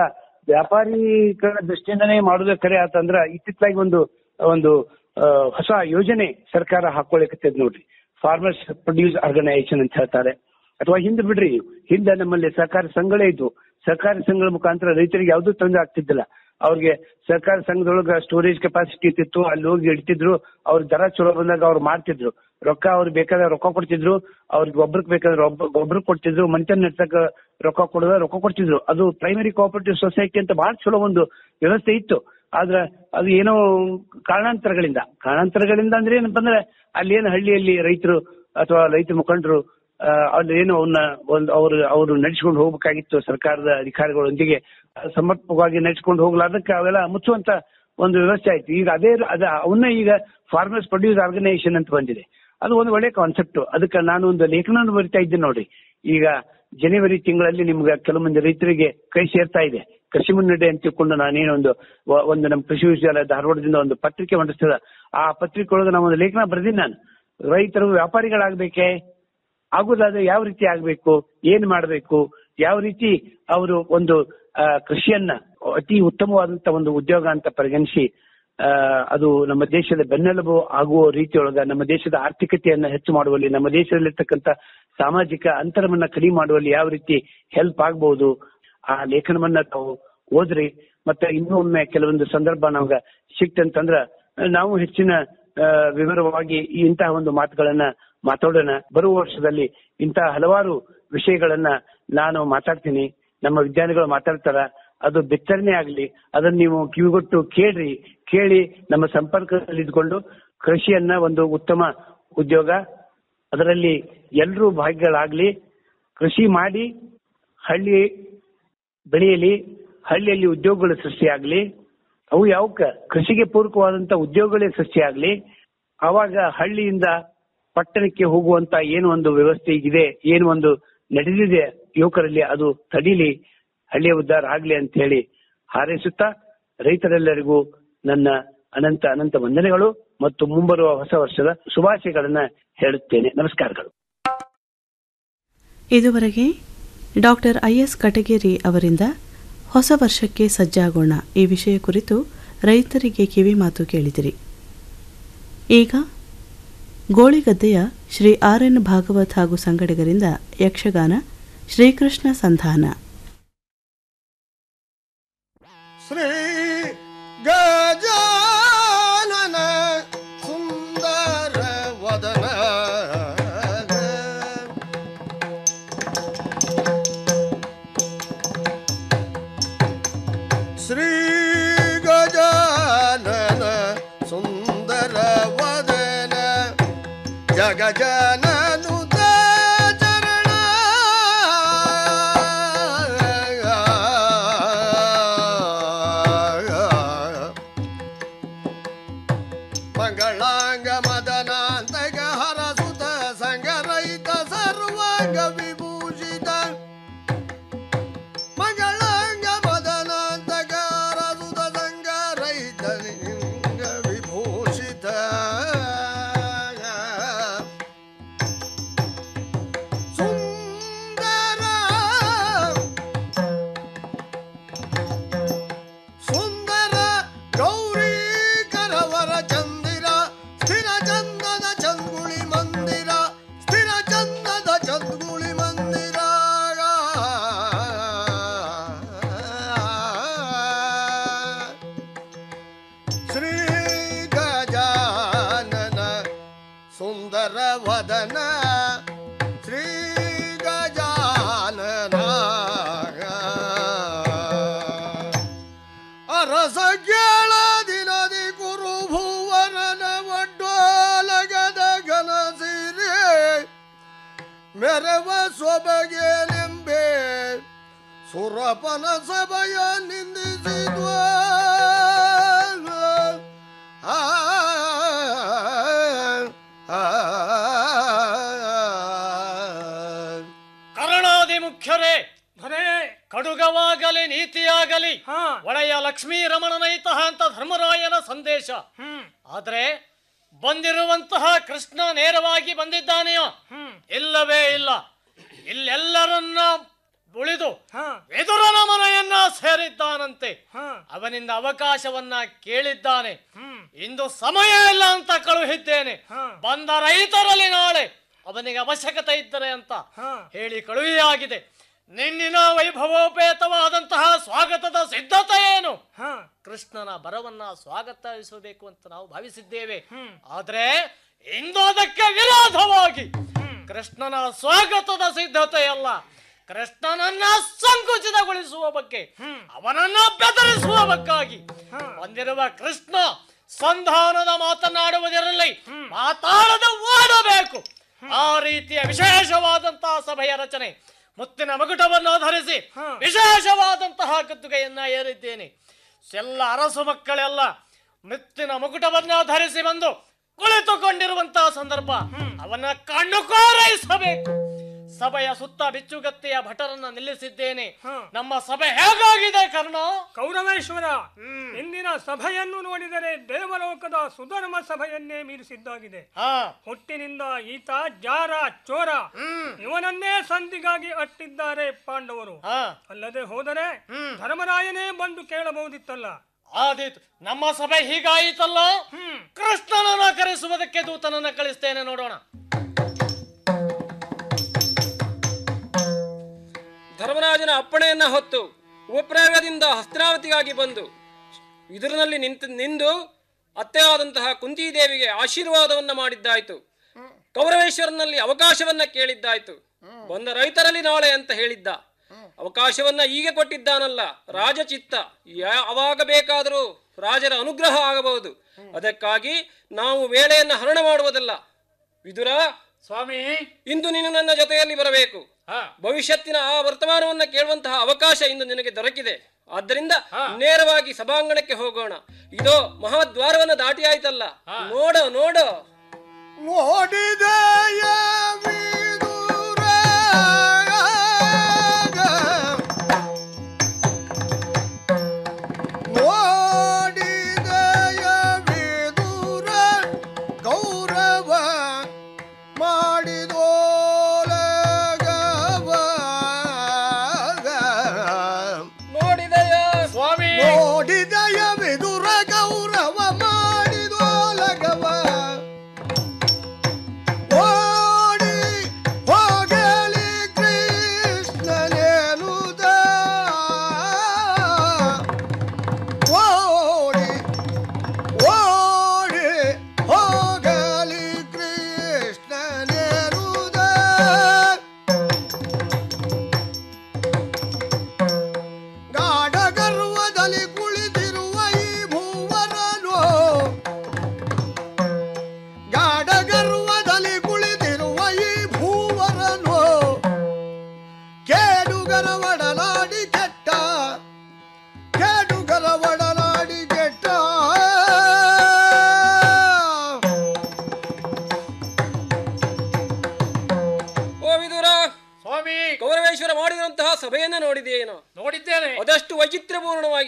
ವ್ಯಾಪಾರಿಗಳ ದೃಷ್ಟಿಯಿಂದನೇ ಮಾಡೋದೇ ಕರೆ ಆತಂದ್ರ ಇತ್ತಿತ್ತಲಾಗಿ ಒಂದು ಒಂದು ಆ, ಹೊಸ ಯೋಜನೆ ಸರ್ಕಾರ ಹಾಕೊಳ್ಳಿಕತ್ತದ ನೋಡ್ರಿ ಫಾರ್ಮರ್ಸ್ ಪ್ರೊಡ್ಯೂಸ್ ಆರ್ಗನೈಸೇಷನ್ ಅಂತ ಹೇಳ್ತಾರೆ ಅಥವಾ ಹಿಂದೆ ಬಿಡ್ರಿ ಹಿಂದೆ ನಮ್ಮಲ್ಲಿ ಸಹಕಾರಿ ಸಂಘಗಳೇ ಇದ್ವು ಸಹಕಾರಿ ಸಂಘಗಳ ಮುಖಾಂತರ ರೈತರಿಗೆ ಯಾವ್ದು ತೊಂದರೆ ಆಗ್ತಿದ್ದಿಲ್ಲ ಅವ್ರಿಗೆ ಸಹಕಾರಿ ಸಂಘದೊಳಗ ಸ್ಟೋರೇಜ್ ಕೆಪಾಸಿಟಿ ಇರ್ತಿತ್ತು ಅಲ್ಲಿ ಹೋಗಿ ಇಡ್ತಿದ್ರು ಅವ್ರ ದರ ಚಲೋ ಬಂದಾಗ ಅವ್ರು ಮಾಡ್ತಿದ್ರು ರೊಕ್ಕ ಅವ್ರು ಬೇಕಾದ್ರೆ ರೊಕ್ಕ ಕೊಡ್ತಿದ್ರು ಅವ್ರಿಗೆ ಒಬ್ರಿಗೆ ಬೇಕಾದ್ರೆ ಒಬ್ಬ ಒಬ್ರು ಕೊಡ್ತಿದ್ರು ಮನುಷ್ಯನ ನೆಟ್ಸಕ್ ರೊಕ್ಕ ಕೊಡದ ರೊಕ್ಕ ಕೊಡ್ತಿದ್ರು ಅದು ಪ್ರೈಮರಿ ಕೋಆಪರೇಟಿವ್ ಸೊಸೈಟಿ ಅಂತ ಬಹಳ ಚಲೋ ಒಂದು ವ್ಯವಸ್ಥೆ ಇತ್ತು ಆದ್ರೆ ಅದು ಏನೋ ಕಾರಣಾಂತರಗಳಿಂದ ಕಾರಣಾಂತರಗಳಿಂದ ಅಂದ್ರೆ ಏನಪ್ಪ ಅಂದ್ರೆ ಅಲ್ಲಿ ಏನು ಹಳ್ಳಿಯಲ್ಲಿ ರೈತರು ಅಥವಾ ರೈತ ಮುಖಂಡರು ಆ, ಅಲ್ಲಿ ಏನು ಅವನ್ನ ಒಂದು ಅವರು ಅವರು ನಡೆಸ್ಕೊಂಡು ಹೋಗ್ಬೇಕಾಗಿತ್ತು ಸರ್ಕಾರದ ಅಧಿಕಾರಿಗಳೊಂದಿಗೆ ಸಮರ್ಪಕವಾಗಿ ನಡೆಸ್ಕೊಂಡು ಹೋಗ್ಲಾರ್ದಕ್ಕೆ ಅವೆಲ್ಲ ಮುಚ್ಚುವಂತ ಒಂದು ವ್ಯವಸ್ಥೆ ಆಯ್ತು ಈಗ ಅದೇ ಅದ ಅವನ್ನ ಈಗ ಫಾರ್ಮರ್ಸ್ ಪ್ರೊಡ್ಯೂಸ್ ಆರ್ಗನೈಸೇಷನ್ ಅಂತ ಬಂದಿದೆ ಅದು ಒಂದು ಒಳ್ಳೆ ಕಾನ್ಸೆಪ್ಟ್ ಅದಕ್ಕೆ ನಾನು ಒಂದು ಲೇಖನ ಬರಿತಾ ಇದ್ದೀನಿ ನೋಡ್ರಿ ಈಗ ಜನವರಿ ತಿಂಗಳಲ್ಲಿ ನಿಮ್ಗೆ ಕೆಲವು ಮಂದಿ ರೈತರಿಗೆ ಕೈ ಸೇರ್ತಾ ಇದೆ ಕೃಷಿ ಮುನ್ನಡೆ ಅಂತ ತಿಳ್ಕೊಂಡು ನಾನೇನೊಂದು ವ- ಒಂದು ನಮ್ಮ ಕೃಷಿ ವಿಶ್ವವಿದ್ಯಾಲಯ ಧಾರವಾಡದಿಂದ ಒಂದು ಪತ್ರಿಕೆ ಹೊಂದಿಸ್ತದ ಆ ಪತ್ರಿಕೆ ಒಳಗೆ ನಾನು ಒಂದು ಲೇಖನ ಬರೆದಿನಿ ನಾನು ರೈತರು ವ್ಯಾಪಾರಿಗಳಾಗ್ಬೇಕೆ ಆಗುದಾದ್ರೆ ಯಾವ ರೀತಿ ಆಗ್ಬೇಕು ಏನ್ ಮಾಡ್ಬೇಕು ಯಾವ ರೀತಿ ಅವರು ಒಂದು ಆ, ಕೃಷಿಯನ್ನ ಅತಿ ಉತ್ತಮವಾದಂತ ಒಂದು ಉದ್ಯೋಗ ಅಂತ ಪರಿಗಣಿಸಿ ಆ, ಅದು ನಮ್ಮ ದೇಶದ ಬೆನ್ನೆಲುಬು ಆಗುವ ರೀತಿಯೊಳಗ ನಮ್ಮ ದೇಶದ ಆರ್ಥಿಕತೆಯನ್ನ ಹೆಚ್ಚು ಮಾಡುವಲ್ಲಿ ನಮ್ಮ ದೇಶದಲ್ಲಿರ್ತಕ್ಕಂಥ ಸಾಮಾಜಿಕ ಅಂತರವನ್ನ ಕಡಿಮೆ ಮಾಡುವಲ್ಲಿ ಯಾವ ರೀತಿ ಹೆಲ್ಪ್ ಆಗ್ಬಹುದು ಆ ಲೇಖನವನ್ನ ತಾವು ಓದ್ರಿ ಮತ್ತೆ ಇನ್ನೂ ಒಮ್ಮೆ ಕೆಲವೊಂದು ಸಂದರ್ಭ ನಮ್ಗ ಸಿಕ್ತಂತಂದ್ರ ನಾವು ಹೆಚ್ಚಿನ ಆ, ವಿವರವಾಗಿ ಈ ಇಂತಹ ಒಂದು ಮಾತುಗಳನ್ನ ಮಾತಾಡೋಣ ಬರುವ ವರ್ಷದಲ್ಲಿ ಇಂತಹ ಹಲವಾರು ವಿಷಯಗಳನ್ನ ನಾನು ಮಾತಾಡ್ತೀನಿ ನಮ್ಮ ವಿಜ್ಞಾನಿಗಳು ಮಾತಾಡ್ತಾರ ಅದು ಬಿತ್ತರಣೆ ಆಗ್ಲಿ ಅದನ್ನ ನೀವು ಕಿವಿಗೊಟ್ಟು ಕೇಳ್ರಿ ಕೇಳಿ ನಮ್ಮ ಸಂಪರ್ಕದಲ್ಲಿ ಇದ್ಕೊಂಡು ಕೃಷಿಯನ್ನ ಒಂದು ಉತ್ತಮ ಉದ್ಯೋಗ ಅದರಲ್ಲಿ ಎಲ್ಲರೂ ಭಾಗಿಗಳಾಗ್ಲಿ ಕೃಷಿ ಮಾಡಿ ಹಳ್ಳಿ ಬೆಳೆಯಲಿ ಹಳ್ಳಿಯಲ್ಲಿ ಉದ್ಯೋಗಗಳು ಸೃಷ್ಟಿಯಾಗ್ಲಿ ಅವು ಯಾವಕ್ಕ ಕೃಷಿಗೆ ಪೂರಕವಾದಂತ ಉದ್ಯೋಗಗಳೇ ಸೃಷ್ಟಿಯಾಗ್ಲಿ ಆವಾಗ ಹಳ್ಳಿಯಿಂದ ಪಟ್ಟಣಕ್ಕೆ ಹೋಗುವಂತ ಏನು ಒಂದು ವ್ಯವಸ್ಥೆ ಈಗಿದೆ ಏನು ಒಂದು ನಡೆದಿದೆ ಯುವಕರಲ್ಲಿ ಅದು ತಡೀಲಿ ಹಳ್ಳಿಯ ಉದ್ಧಾರ ಆಗ್ಲಿ ಅಂತ ಹೇಳಿ ಹಾರೈಸುತ್ತಾ ರೈತರೆಲ್ಲರಿಗೂ ನನ್ನ ಅನಂತ ಅನಂತ ವಂದನೆಗಳು ಮತ್ತು ಮುಂಬರುವ ಹೊಸ ವರ್ಷದ ಶುಭಾಶಯಗಳನ್ನ ಹೇಳುತ್ತೇನೆ ನಮಸ್ಕಾರಗಳು ಇದುವರೆಗೆ ಡಾಕ್ಟರ್ ಐ ಎಸ್ ಕಟಗೇರಿ ಅವರಿಂದ ಹೊಸ ವರ್ಷಕ್ಕೆ ಸಜ್ಜಾಗೋಣ ಈ ವಿಷಯ ಕುರಿತು ರೈತರಿಗೆ ಕಿವಿ ಮಾತು ಕೇಳಿದಿರಿ ಈಗ ಗೋಳಿಗದ್ದೆಯ ಶ್ರೀ ಆರ್ ಎನ್ ಭಾಗವತ್ ಹಾಗೂ ಸಂಗಡಿಗರಿಂದ ಯಕ್ಷಗಾನ ಶ್ರೀಕೃಷ್ಣ ಸಂಧಾನ ಶ್ರೀ ಗಜಾನನ ಸುಂದರ ವದನ ಶ್ರೀ ಗಜಾನನ ಸುಂದರ ವದನ ಜಗಜನನು ಚರಣ ಮಂಗಳಾಂಗ ಮದನಾಂತಗ ಹರಸುತ ಸಂಗರಹಿತ ಸರ್ವಾಂಗ ವಿಭೂಷಿತ ಮಂಗಳಾಂಗ ಮದನಾಂತಗ ಹರಸುತ ಸಂಗರಹಿತ ಲಿಂಗ ವಿಭೂಷಿತ ಸುಂದರ ಸುಂದರ ಗೌರಿ ಕರವರ ಚಂದಿರ ಸ್ಥಿರ ಚಂದದ ಚಂಗುಳಿ ಮಂದಿರ ಸ್ಥಿರ ಚಂದದ ಚಂಗುಳಿ ಮಂದಿರ ಶ್ರೀ ಗಜಾನನ ಸುಂದರ ವದನ ಶ್ರೀ ಗಜಾನನ ಅರಸ ಕೇಳ ದಿನದಿ ಕುರು ಭುವನನ ಒಡ್ಡೋಲಗದ ಘನ ಸಿರೆ ಮೆರವ ಸೊಬಗೆ ನೆಂಬೆ ಸುರಪನ ಸಭೆಯ ನಿಂದಿಸಿದ್ವ ಆ, ಆ, ಕರುಣಾದಿ ಮುಖ್ಯರೇ ಕಡುಗವಾಗಲಿ ನೀತಿಯಾಗಲಿ ಒಳೆಯ ಲಕ್ಷ್ಮೀ ರಮಣನೈತಃ ಅಂತ ಧರ್ಮರಾಯನ ಸಂದೇಶ ಆದ್ರೆ ಬಂದಿರುವಂತಹ ಕೃಷ್ಣ ನೇರವಾಗಿ ಬಂದಿದ್ದಾನೆಯೋ ಇಲ್ಲವೇ ಇಲ್ಲ ಇಲ್ಲೆಲ್ಲರನ್ನ ಉಳಿದು ಎದುರನ ಮನೆಯನ್ನ ಸೇರಿದ್ದಾನಂತೆ ಅವನಿಂದ ಅವಕಾಶವನ್ನ ಕೇಳಿದ್ದಾನೆ ಇಂದು ಸಮಯ ಇಲ್ಲ ಅಂತ ಕಳುಹಿದ್ದೇನೆ ಬಂದ ರೈತರಲ್ಲಿ ನಾಳೆ ಅವನಿಗೆ ಅವಶ್ಯಕತೆ ಇದ್ದರೆ ಅಂತ ಹೇಳಿ ಕಳುಹಿಯಾಗಿದೆ ನಿನ್ನಿನ ವೈಭವೋಪೇತವಾದಂತಹ ಸ್ವಾಗತದ ಸಿದ್ಧತೆ ಏನು ಕೃಷ್ಣನ ಬರವನ್ನ ಸ್ವಾಗತಿಸಬೇಕು ಅಂತ ನಾವು ಭಾವಿಸಿದ್ದೇವೆ ಆದ್ರೆ ಇಂದು ಅದಕ್ಕೆ ವಿರೋಧವಾಗಿ ಕೃಷ್ಣನ ಸ್ವಾಗತದ ಸಿದ್ಧತೆ ಅಲ್ಲ ಕೃಷ್ಣನನ್ನ ಸಂಕುಚಿತಗೊಳಿಸುವ ಬಗ್ಗೆ ಅವನನ್ನ ಬೆದರಿಸುವ ಬಗ್ಗಾಗಿ ಬಂದಿರುವ ಕೃಷ್ಣ ಸಂಧಾನದ ಮಾತನಾಡುವುದಿರಲಿ ಮಾತಾಡದ ಓಡಬೇಕು ಆ ರೀತಿಯ ವಿಶೇಷವಾದಂತಹ ಸಭೆಯ ರಚನೆ ಮುತ್ತಿನ ಮಗುಟವನ್ನು ಧರಿಸಿ ವಿಶೇಷವಾದಂತಹ ಗದ್ದುಗೆಯನ್ನ ಏರಿದ್ದೇನೆ ಎಲ್ಲ ಅರಸು ಮಕ್ಕಳೆಲ್ಲ ಮುತ್ತಿನ ಮುಗುಟವನ್ನ ಧರಿಸಿ ಬಂದು ಕುಳಿತುಕೊಂಡಿರುವಂತಹ ಸಂದರ್ಭ ಅವನ ಕಣ್ಣು ಕೋರೈಸಬೇಕು ಸಭೆಯ ಸುತ್ತ ಬಿಚ್ಚುಗತ್ತೆಯ ಭಟರನ್ನ ನಿಲ್ಲಿಸಿದ್ದೇನೆ ನಮ್ಮ ಸಭೆ ಹೇಗಾಗಿದೆ ಕರ್ಣ ಕೌರವೇಶ್ವರ ಇಂದಿನ ಸಭೆಯನ್ನು ನೋಡಿದರೆ ದೇವಲೋಕದ ಸುಧರ್ಮ ಸಭೆಯನ್ನೇ ಮೀರಿಸಿದ್ದಾಗಿದೆ ಹುಟ್ಟಿನಿಂದ ಈತ ಜಾರ ಚೋರ ಇವನನ್ನೇ ಸಂಧಿಗಾಗಿ ಅಟ್ಟಿದ್ದಾರೆ ಪಾಂಡವರು ಅಲ್ಲದೆ ಹೋದರೆ ಧರ್ಮರಾಯನೇ ಬಂದು ಕೇಳಬಹುದಿತ್ತಲ್ಲ ಆದೀತು ನಮ್ಮ ಸಭೆ ಹೀಗಾಯಿತಲ್ಲ ಕೃಷ್ಣನನ್ನ ಕರೆಸುವುದಕ್ಕೆ ದೂತನನ್ನ ಕಳಿಸ್ತೇನೆ ನೋಡೋಣ ಧರ್ಮರಾಜನ ಅಪ್ಪಣೆಯನ್ನ ಹೊತ್ತು ಉಪಪ್ರಯೋಗದಿಂದ ಹಸ್ತಿನಾವತಿಗಾಗಿ ಬಂದು ಇದರಲ್ಲಿ ನಿಂತು ನಿಂದು ಅತ್ತೆಯಾದಂತಹ ಕುಂತಿದೇವಿಗೆ ಆಶೀರ್ವಾದವನ್ನ ಮಾಡಿದ್ದಾಯ್ತು ಕೌರವೇಶ್ವರನಲ್ಲಿ ಅವಕಾಶವನ್ನ ಕೇಳಿದ್ದಾಯ್ತು ಬಂದ ರೈತರಲ್ಲಿ ನಾಳೆ ಅಂತ ಹೇಳಿದ್ದ ಅವಕಾಶವನ್ನ ಈಗ ಕೊಟ್ಟಿದ್ದಾನಲ್ಲ ರಾಜಚಿತ್ತ ಯಾ- ಅವಾಗ ಬೇಕಾದರೂ ರಾಜರ ಅನುಗ್ರಹ ಆಗಬಹುದು ಅದಕ್ಕಾಗಿ ನಾವು ವೇಳೆಯನ್ನ ಹರಣ ಮಾಡುವುದಲ್ಲ ವಿದುರ ಸ್ವಾಮಿ ಇಂದು ನೀನು ನನ್ನ ಜೊತೆಯಲ್ಲಿ ಬರಬೇಕು ಭವಿಷ್ಯತ್ತಿನ ಆ ವರ್ತಮಾನವನ್ನ ಕೇಳುವಂತಹ ಅವಕಾಶ ಇಂದು ನಿನಗೆ ದೊರಕಿದೆ ಆದ್ದರಿಂದ ನೇರವಾಗಿ ಸಭಾಂಗಣಕ್ಕೆ ಹೋಗೋಣ ಇದೋ ಮಹಾದ್ವಾರವನ್ನ ದಾಟಿ ಆಯ್ತಲ್ಲ ನೋಡ ನೋಡ ನೋಡಿದೆಯ ನೋಡಿದೆಯ ವಿದುರ ಗೌರವ ಮಾಡಿದೋಲಗವ ನೋಡಿದೆಯ ಸ್ವಾಮಿ ನೋಡಿದೆಯ ವಿದುರ ಗೌರವ ಮಾಡಿದೋಲಗವ ಓಡಿ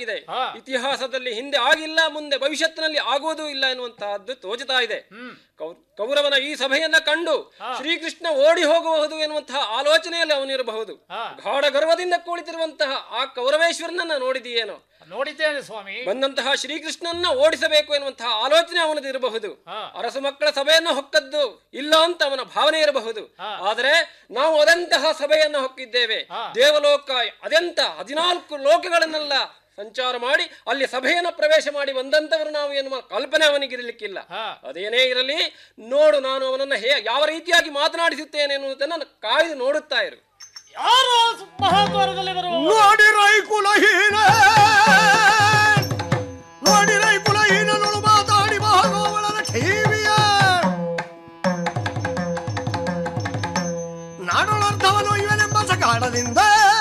ಆಗಿದೆ ಇತಿಹಾಸದಲ್ಲಿ ಹಿಂದೆ ಆಗಿಲ್ಲ ಮುಂದೆ ಭವಿಷ್ಯತ್ತಿನಲ್ಲಿ ಆಗುವುದೂ ಇಲ್ಲ ಎನ್ನುವಂತಹದ್ದು ತೋಚುತ್ತಾ ಇದೆ ಕೌ- ಕೌರವನ ಈ ಸಭೆಯನ್ನ ಕಂಡು ಶ್ರೀಕೃಷ್ಣ ಓಡಿ ಹೋಗಬಹುದು ಎನ್ನುವಂತಹ ಆಲೋಚನೆಯಲ್ಲಿ ಅವನಿರಬಹುದು ಗಾಢ ಗರ್ವದಿಂದ ಕುಳಿತಿರುವಂತಹ ಆ ಕೌರವೇಶ್ವರನನ್ನ ನೋಡಿದೆಯೇನೋ ನೋಡಿದ್ದೇನೆ ಸ್ವಾಮಿ ಬಂದಂತಹ ಶ್ರೀಕೃಷ್ಣನ್ನ ಓಡಿಸಬೇಕು ಎನ್ನುವಂತಹ ಆಲೋಚನೆ ಅವನದು ಇರಬಹುದು ಅರಸು ಮಕ್ಕಳ ಸಭೆಯನ್ನು ಹೊಕ್ಕದ್ದು ಇಲ್ಲ ಅಂತ ಅವನ ಭಾವನೆ ಇರಬಹುದು ಆದರೆ ನಾವು ಅದಂತಹ ಸಭೆಯನ್ನು ಹೊಕ್ಕಿದ್ದೇವೆ ದೇವಲೋಕ ಅದೆಂತ ಹದಿನಾಲ್ಕು ಲೋಕಗಳನ್ನೆಲ್ಲ ಸಂಚಾರ ಮಾಡಿ ಅಲ್ಲಿ ಸಭೆಯನ್ನು ಪ್ರವೇಶ ಮಾಡಿ ಬಂದಂತವರು ನಾವು ಎನ್ನುವ ಕಲ್ಪನೆ ಅವನಿಗಿರಲಿಕ್ಕಿಲ್ಲ ಅದೇನೇ ಇರಲಿ ನೋಡು ನಾನು ಅವನನ್ನ ಹೇ ಯಾವ ರೀತಿಯಾಗಿ ಮಾತನಾಡಿಸುತ್ತೇನೆ ಎನ್ನುವುದನ್ನು ಕಾಯ್ದು ನೋಡುತ್ತಾ ಇರು ಯಾರು ಮಹಾದ್ವಾರದಲ್ಲಿ ಬರುವ ನೋಡಿರೈ ಕುಲಹೀನ ನೋಡಿರೈ ಕುಲಹೀನನೊಳು ಮಾತಾಡಿ ಮಹಾಗೋವಳನ ಕಿವಿಯ ನಾಡೊಳರ್ಥವನು ಇವನೆಂಬ ಸಕಾಲದಿಂದ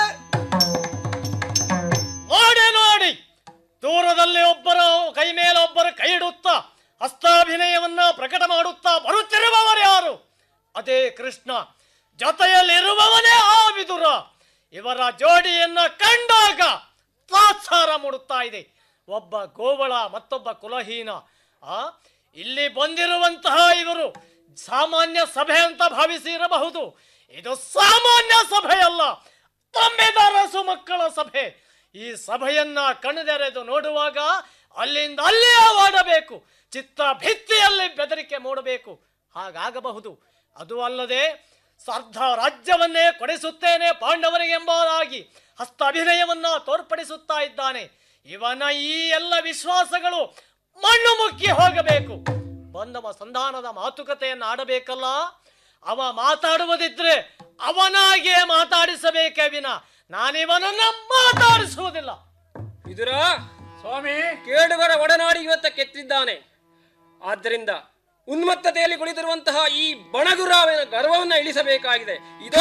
ನೋಡಿ ನೋಡಿ ದೂರದಲ್ಲಿ ಒಬ್ಬರ ಕೈ ಮೇಲೆ ಒಬ್ಬರು ಕೈ ಇಡುತ್ತಾ ಹಸ್ತಾಭಿನಯವನ್ನ ಪ್ರಕಟ ಮಾಡುತ್ತಾ ಬರುತ್ತಿರುವವರು ಯಾರು ಅದೇ ಕೃಷ್ಣ ಜೊತೆಯಲ್ಲಿರುವವನೇ ಆ ವಿದುರ ಇವರ ಜೋಡಿಯನ್ನ ಕಂಡಾಗ ತಾತ್ಸಾರ ಮೂಡುತ್ತಾ ಇದೆ ಒಬ್ಬ ಗೋವಳ ಮತ್ತೊಬ್ಬ ಕುಲಹೀನ ಆ ಇಲ್ಲಿ ಬಂದಿರುವಂತಹ ಇವರು ಸಾಮಾನ್ಯ ಸಭೆ ಅಂತ ಭಾವಿಸಿ ಇರಬಹುದು ಇದು ಸಾಮಾನ್ಯ ಸಭೆಯಲ್ಲ ತಂಬೆದಾರಸು ಮಕ್ಕಳ ಸಭೆ ಈ ಸಭೆಯನ್ನ ಕಣ್ಣೆರೆದು ನೋಡುವಾಗ ಅಲ್ಲಿಂದ ಅಲ್ಲೇ ಓಡಬೇಕು ಚಿತ್ತ ಭಿತ್ತಿಯಲ್ಲಿ ಬೆದರಿಕೆ ಮೂಡಬೇಕು ಹಾಗಾಗಬಹುದು ಅದು ಅಲ್ಲದೆ ಸರ್ಧ ರಾಜ್ಯವನ್ನೇ ಕೊಡಿಸುತ್ತೇನೆ ಪಾಂಡವರಿಗೆ ಎಂಬುದಾಗಿ ಹಸ್ತ ಅಭಿನಯವನ್ನ ತೋರ್ಪಡಿಸುತ್ತಾ ಇದ್ದಾನೆ ಇವನ ಈ ಎಲ್ಲ ವಿಶ್ವಾಸಗಳು ಮಣ್ಣು ಮುಕ್ಕಿ ಹೋಗಬೇಕು ಬಂದವ ಸಂಧಾನದ ಮಾತುಕತೆಯನ್ನು ಆಡಬೇಕಲ್ಲ ಅವ ಮಾತಾಡುವುದಿದ್ರೆ ಅವನಾಗಿಯೇ ಮಾತಾಡಿಸಬೇಕೇ ವಿನ ನಾನಿವನನ್ನ ಮಾತಾಡಿಸುವುದಿಲ್ಲ ವಿದುರ ಸ್ವಾಮಿ ಕೇಡುಗರ ಒಡನಾಡಿ ಇವತ್ತ ಕೆತ್ತಿದ್ದಾನೆ ಆದ್ದರಿಂದ ಉನ್ಮತ್ತತೆಯಲ್ಲಿ ಕುಳಿತಿರುವಂತಹ ಈ ಬಣಗುರಾವಿನ ಗರ್ವವನ್ನ ಇಳಿಸಬೇಕಾಗಿದೆ ಇದು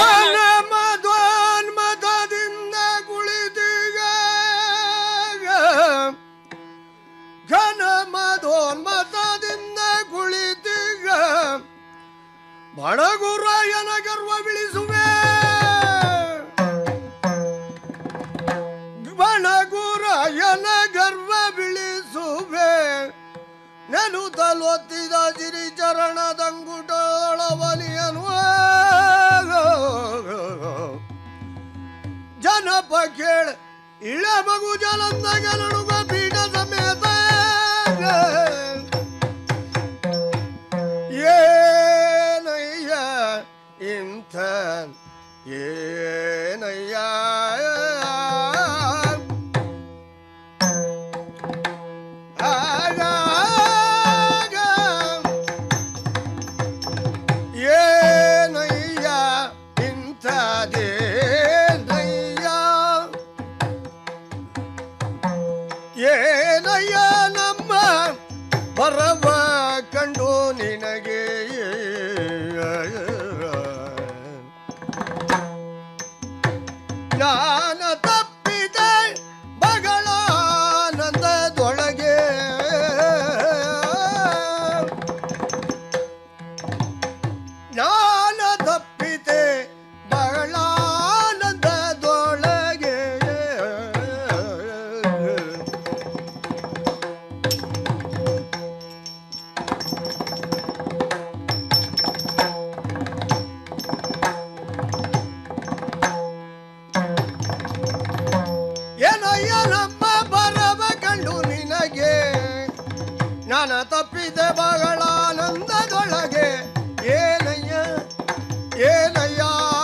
ಮದೋನ್ಮತದಿಂದ ಕುಳಿತೀಗ ಘನ ಮದೋನ್ಮತದಿಂದ ಕುಳಿತೀಗ ಬಣಗುರಾಯನ ಗರ್ವ ಬಿಳಿಸುವೆ ಬಣಗುರಾಯನ ಗರ್ವ ಬಿಳಿಸುವೆ ನೆನುತಲೊತ್ತಿದ ಗಿರಿ ಚರಣದಂಗುಟೊಳವಲಿಯನು ಜನಪ ಕೇಳ ಇಳ ಮಗು ಜಲಂದ ಗೆಲುಡುಗ ಪೀಠ ಸಮೇತ ಏನಯ್ಯ ಇಂಥ ಏನಯ್ಯ ಆಗ ಏನಯ್ಯ ಇಂಥದೇನಯ್ಯ ಏನಯ್ಯ ನಮ್ಮ ಬರವ ಕಂಡು ನಿನಗೆ ಜ್ಞಾನ ತಪ್ಪಿದೆ ಬಗಳಾನಂದದೊಳಗೆ ಜ್ಞಾನ ತಪ್ಪಿತೆ ಬಗಳಾನಂದದೊಳಗೆ ಏನಯ್ಯ ನಮ್ಮ ಬರವ ಕಂಡು ನಿನಗೆ ಜ್ಞಾನ ತಪ್ಪಿದೆ ಬಗಳಾನಂದದೊಳಗೆ ಏನಯ್ಯ ಏನಯ್ಯ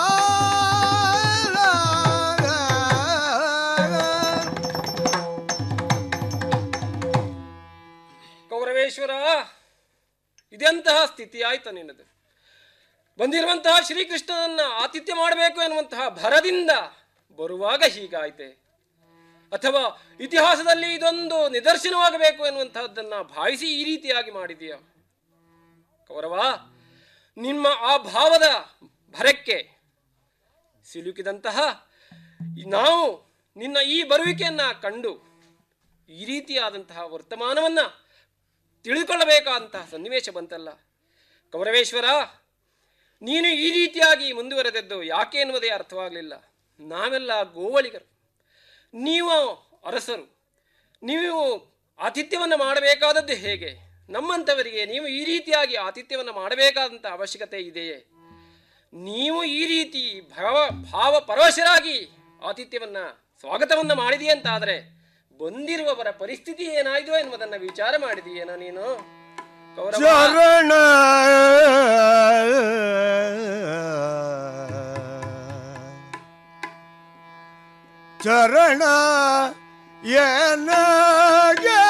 ಕೌರವೇಶ್ವರ ಇದೆಂತಹ ಸ್ಥಿತಿ ಆಯ್ತು ನಿನ್ನದು ಬಂದಿರುವಂತಹ ಶ್ರೀಕೃಷ್ಣನನ್ನ ಆತಿಥ್ಯ ಮಾಡಬೇಕು ಎನ್ನುವಂತಹ ಭರದಿಂದ ಬರುವಾಗ ಹೀಗಾಯ್ತೆ ಅಥವಾ ಇತಿಹಾಸದಲ್ಲಿ ಇದೊಂದು ನಿದರ್ಶನವಾಗಬೇಕು ಎನ್ನುವಂತಹದ್ದನ್ನ ಭಾವಿಸಿ ಈ ರೀತಿಯಾಗಿ ಮಾಡಿದೀಯ ಕೌರವ ನಿಮ್ಮ ಆ ಭಾವದ ಭರಕ್ಕೆ ಸಿಲುಕಿದಂತಹ ಈ ನಾವು ನಿನ್ನ ಈ ಬರುವಿಕೆಯನ್ನ ಕಂಡು ಈ ರೀತಿಯಾದಂತಹ ವರ್ತಮಾನವನ್ನ ತಿಳಿದುಕೊಳ್ಳಬೇಕಾದಂತಹ ಸನ್ನಿವೇಶ ಬಂತಲ್ಲ ಕೌರವೇಶ್ವರ ನೀನು ಈ ರೀತಿಯಾಗಿ ಮುಂದುವರೆದದ್ದು ಯಾಕೆ ಎನ್ನುವುದೇ ಅರ್ಥವಾಗಲಿಲ್ಲ ನಾವೆಲ್ಲ ಗೋವಳಿಗರು ನೀವು ಅರಸರು ನೀವು ಆತಿಥ್ಯವನ್ನು ಮಾಡಬೇಕಾದದ್ದು ಹೇಗೆ ನಮ್ಮಂಥವರಿಗೆ ನೀವು ಈ ರೀತಿಯಾಗಿ ಆತಿಥ್ಯವನ್ನು ಮಾಡಬೇಕಾದಂಥ ಅವಶ್ಯಕತೆ ಇದೆಯೇ ನೀವು ಈ ರೀತಿ ಭಾವ ಭಾವ ಪರವಶರಾಗಿ ಆತಿಥ್ಯವನ್ನ ಸ್ವಾಗತವನ್ನ ಮಾಡಿದೆಯೇ ಅಂತಾದರೆ ಬಂದಿರುವವರ ಪರಿಸ್ಥಿತಿ ಏನಾಯ್ತು ಎನ್ನುವುದನ್ನ ವಿಚಾರ ಮಾಡಿದೀಯೇನೋ ನೀನು ಕೌರವ ಚರಣ ಚರಣ ಏನಗೆ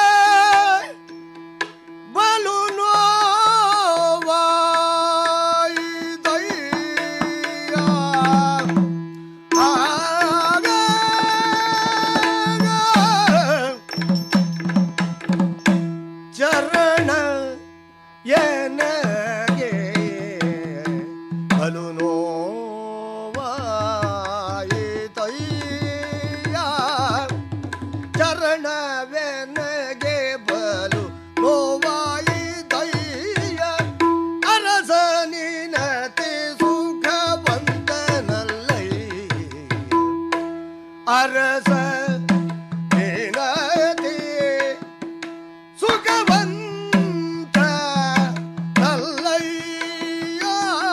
ಬಲು ನೋವಾಯಿದಯ್ಯ. ಆಗ ಚರಣ ಏನಗೆ ಬಲು ನೋವಾಯಿತಯ್ಯ ಚರಣವೆನಗೆ ಬಲು ನೋವಾಯಿತಯ್ಯ ಅರಸ ನಿನತಿ ಸುಖ ಬಂದನಲ್ಲಯ್ಯ ಅರಸ ನಿನತಿ ಸುಖವಂತ ನಲ್ಲಯ್ಯ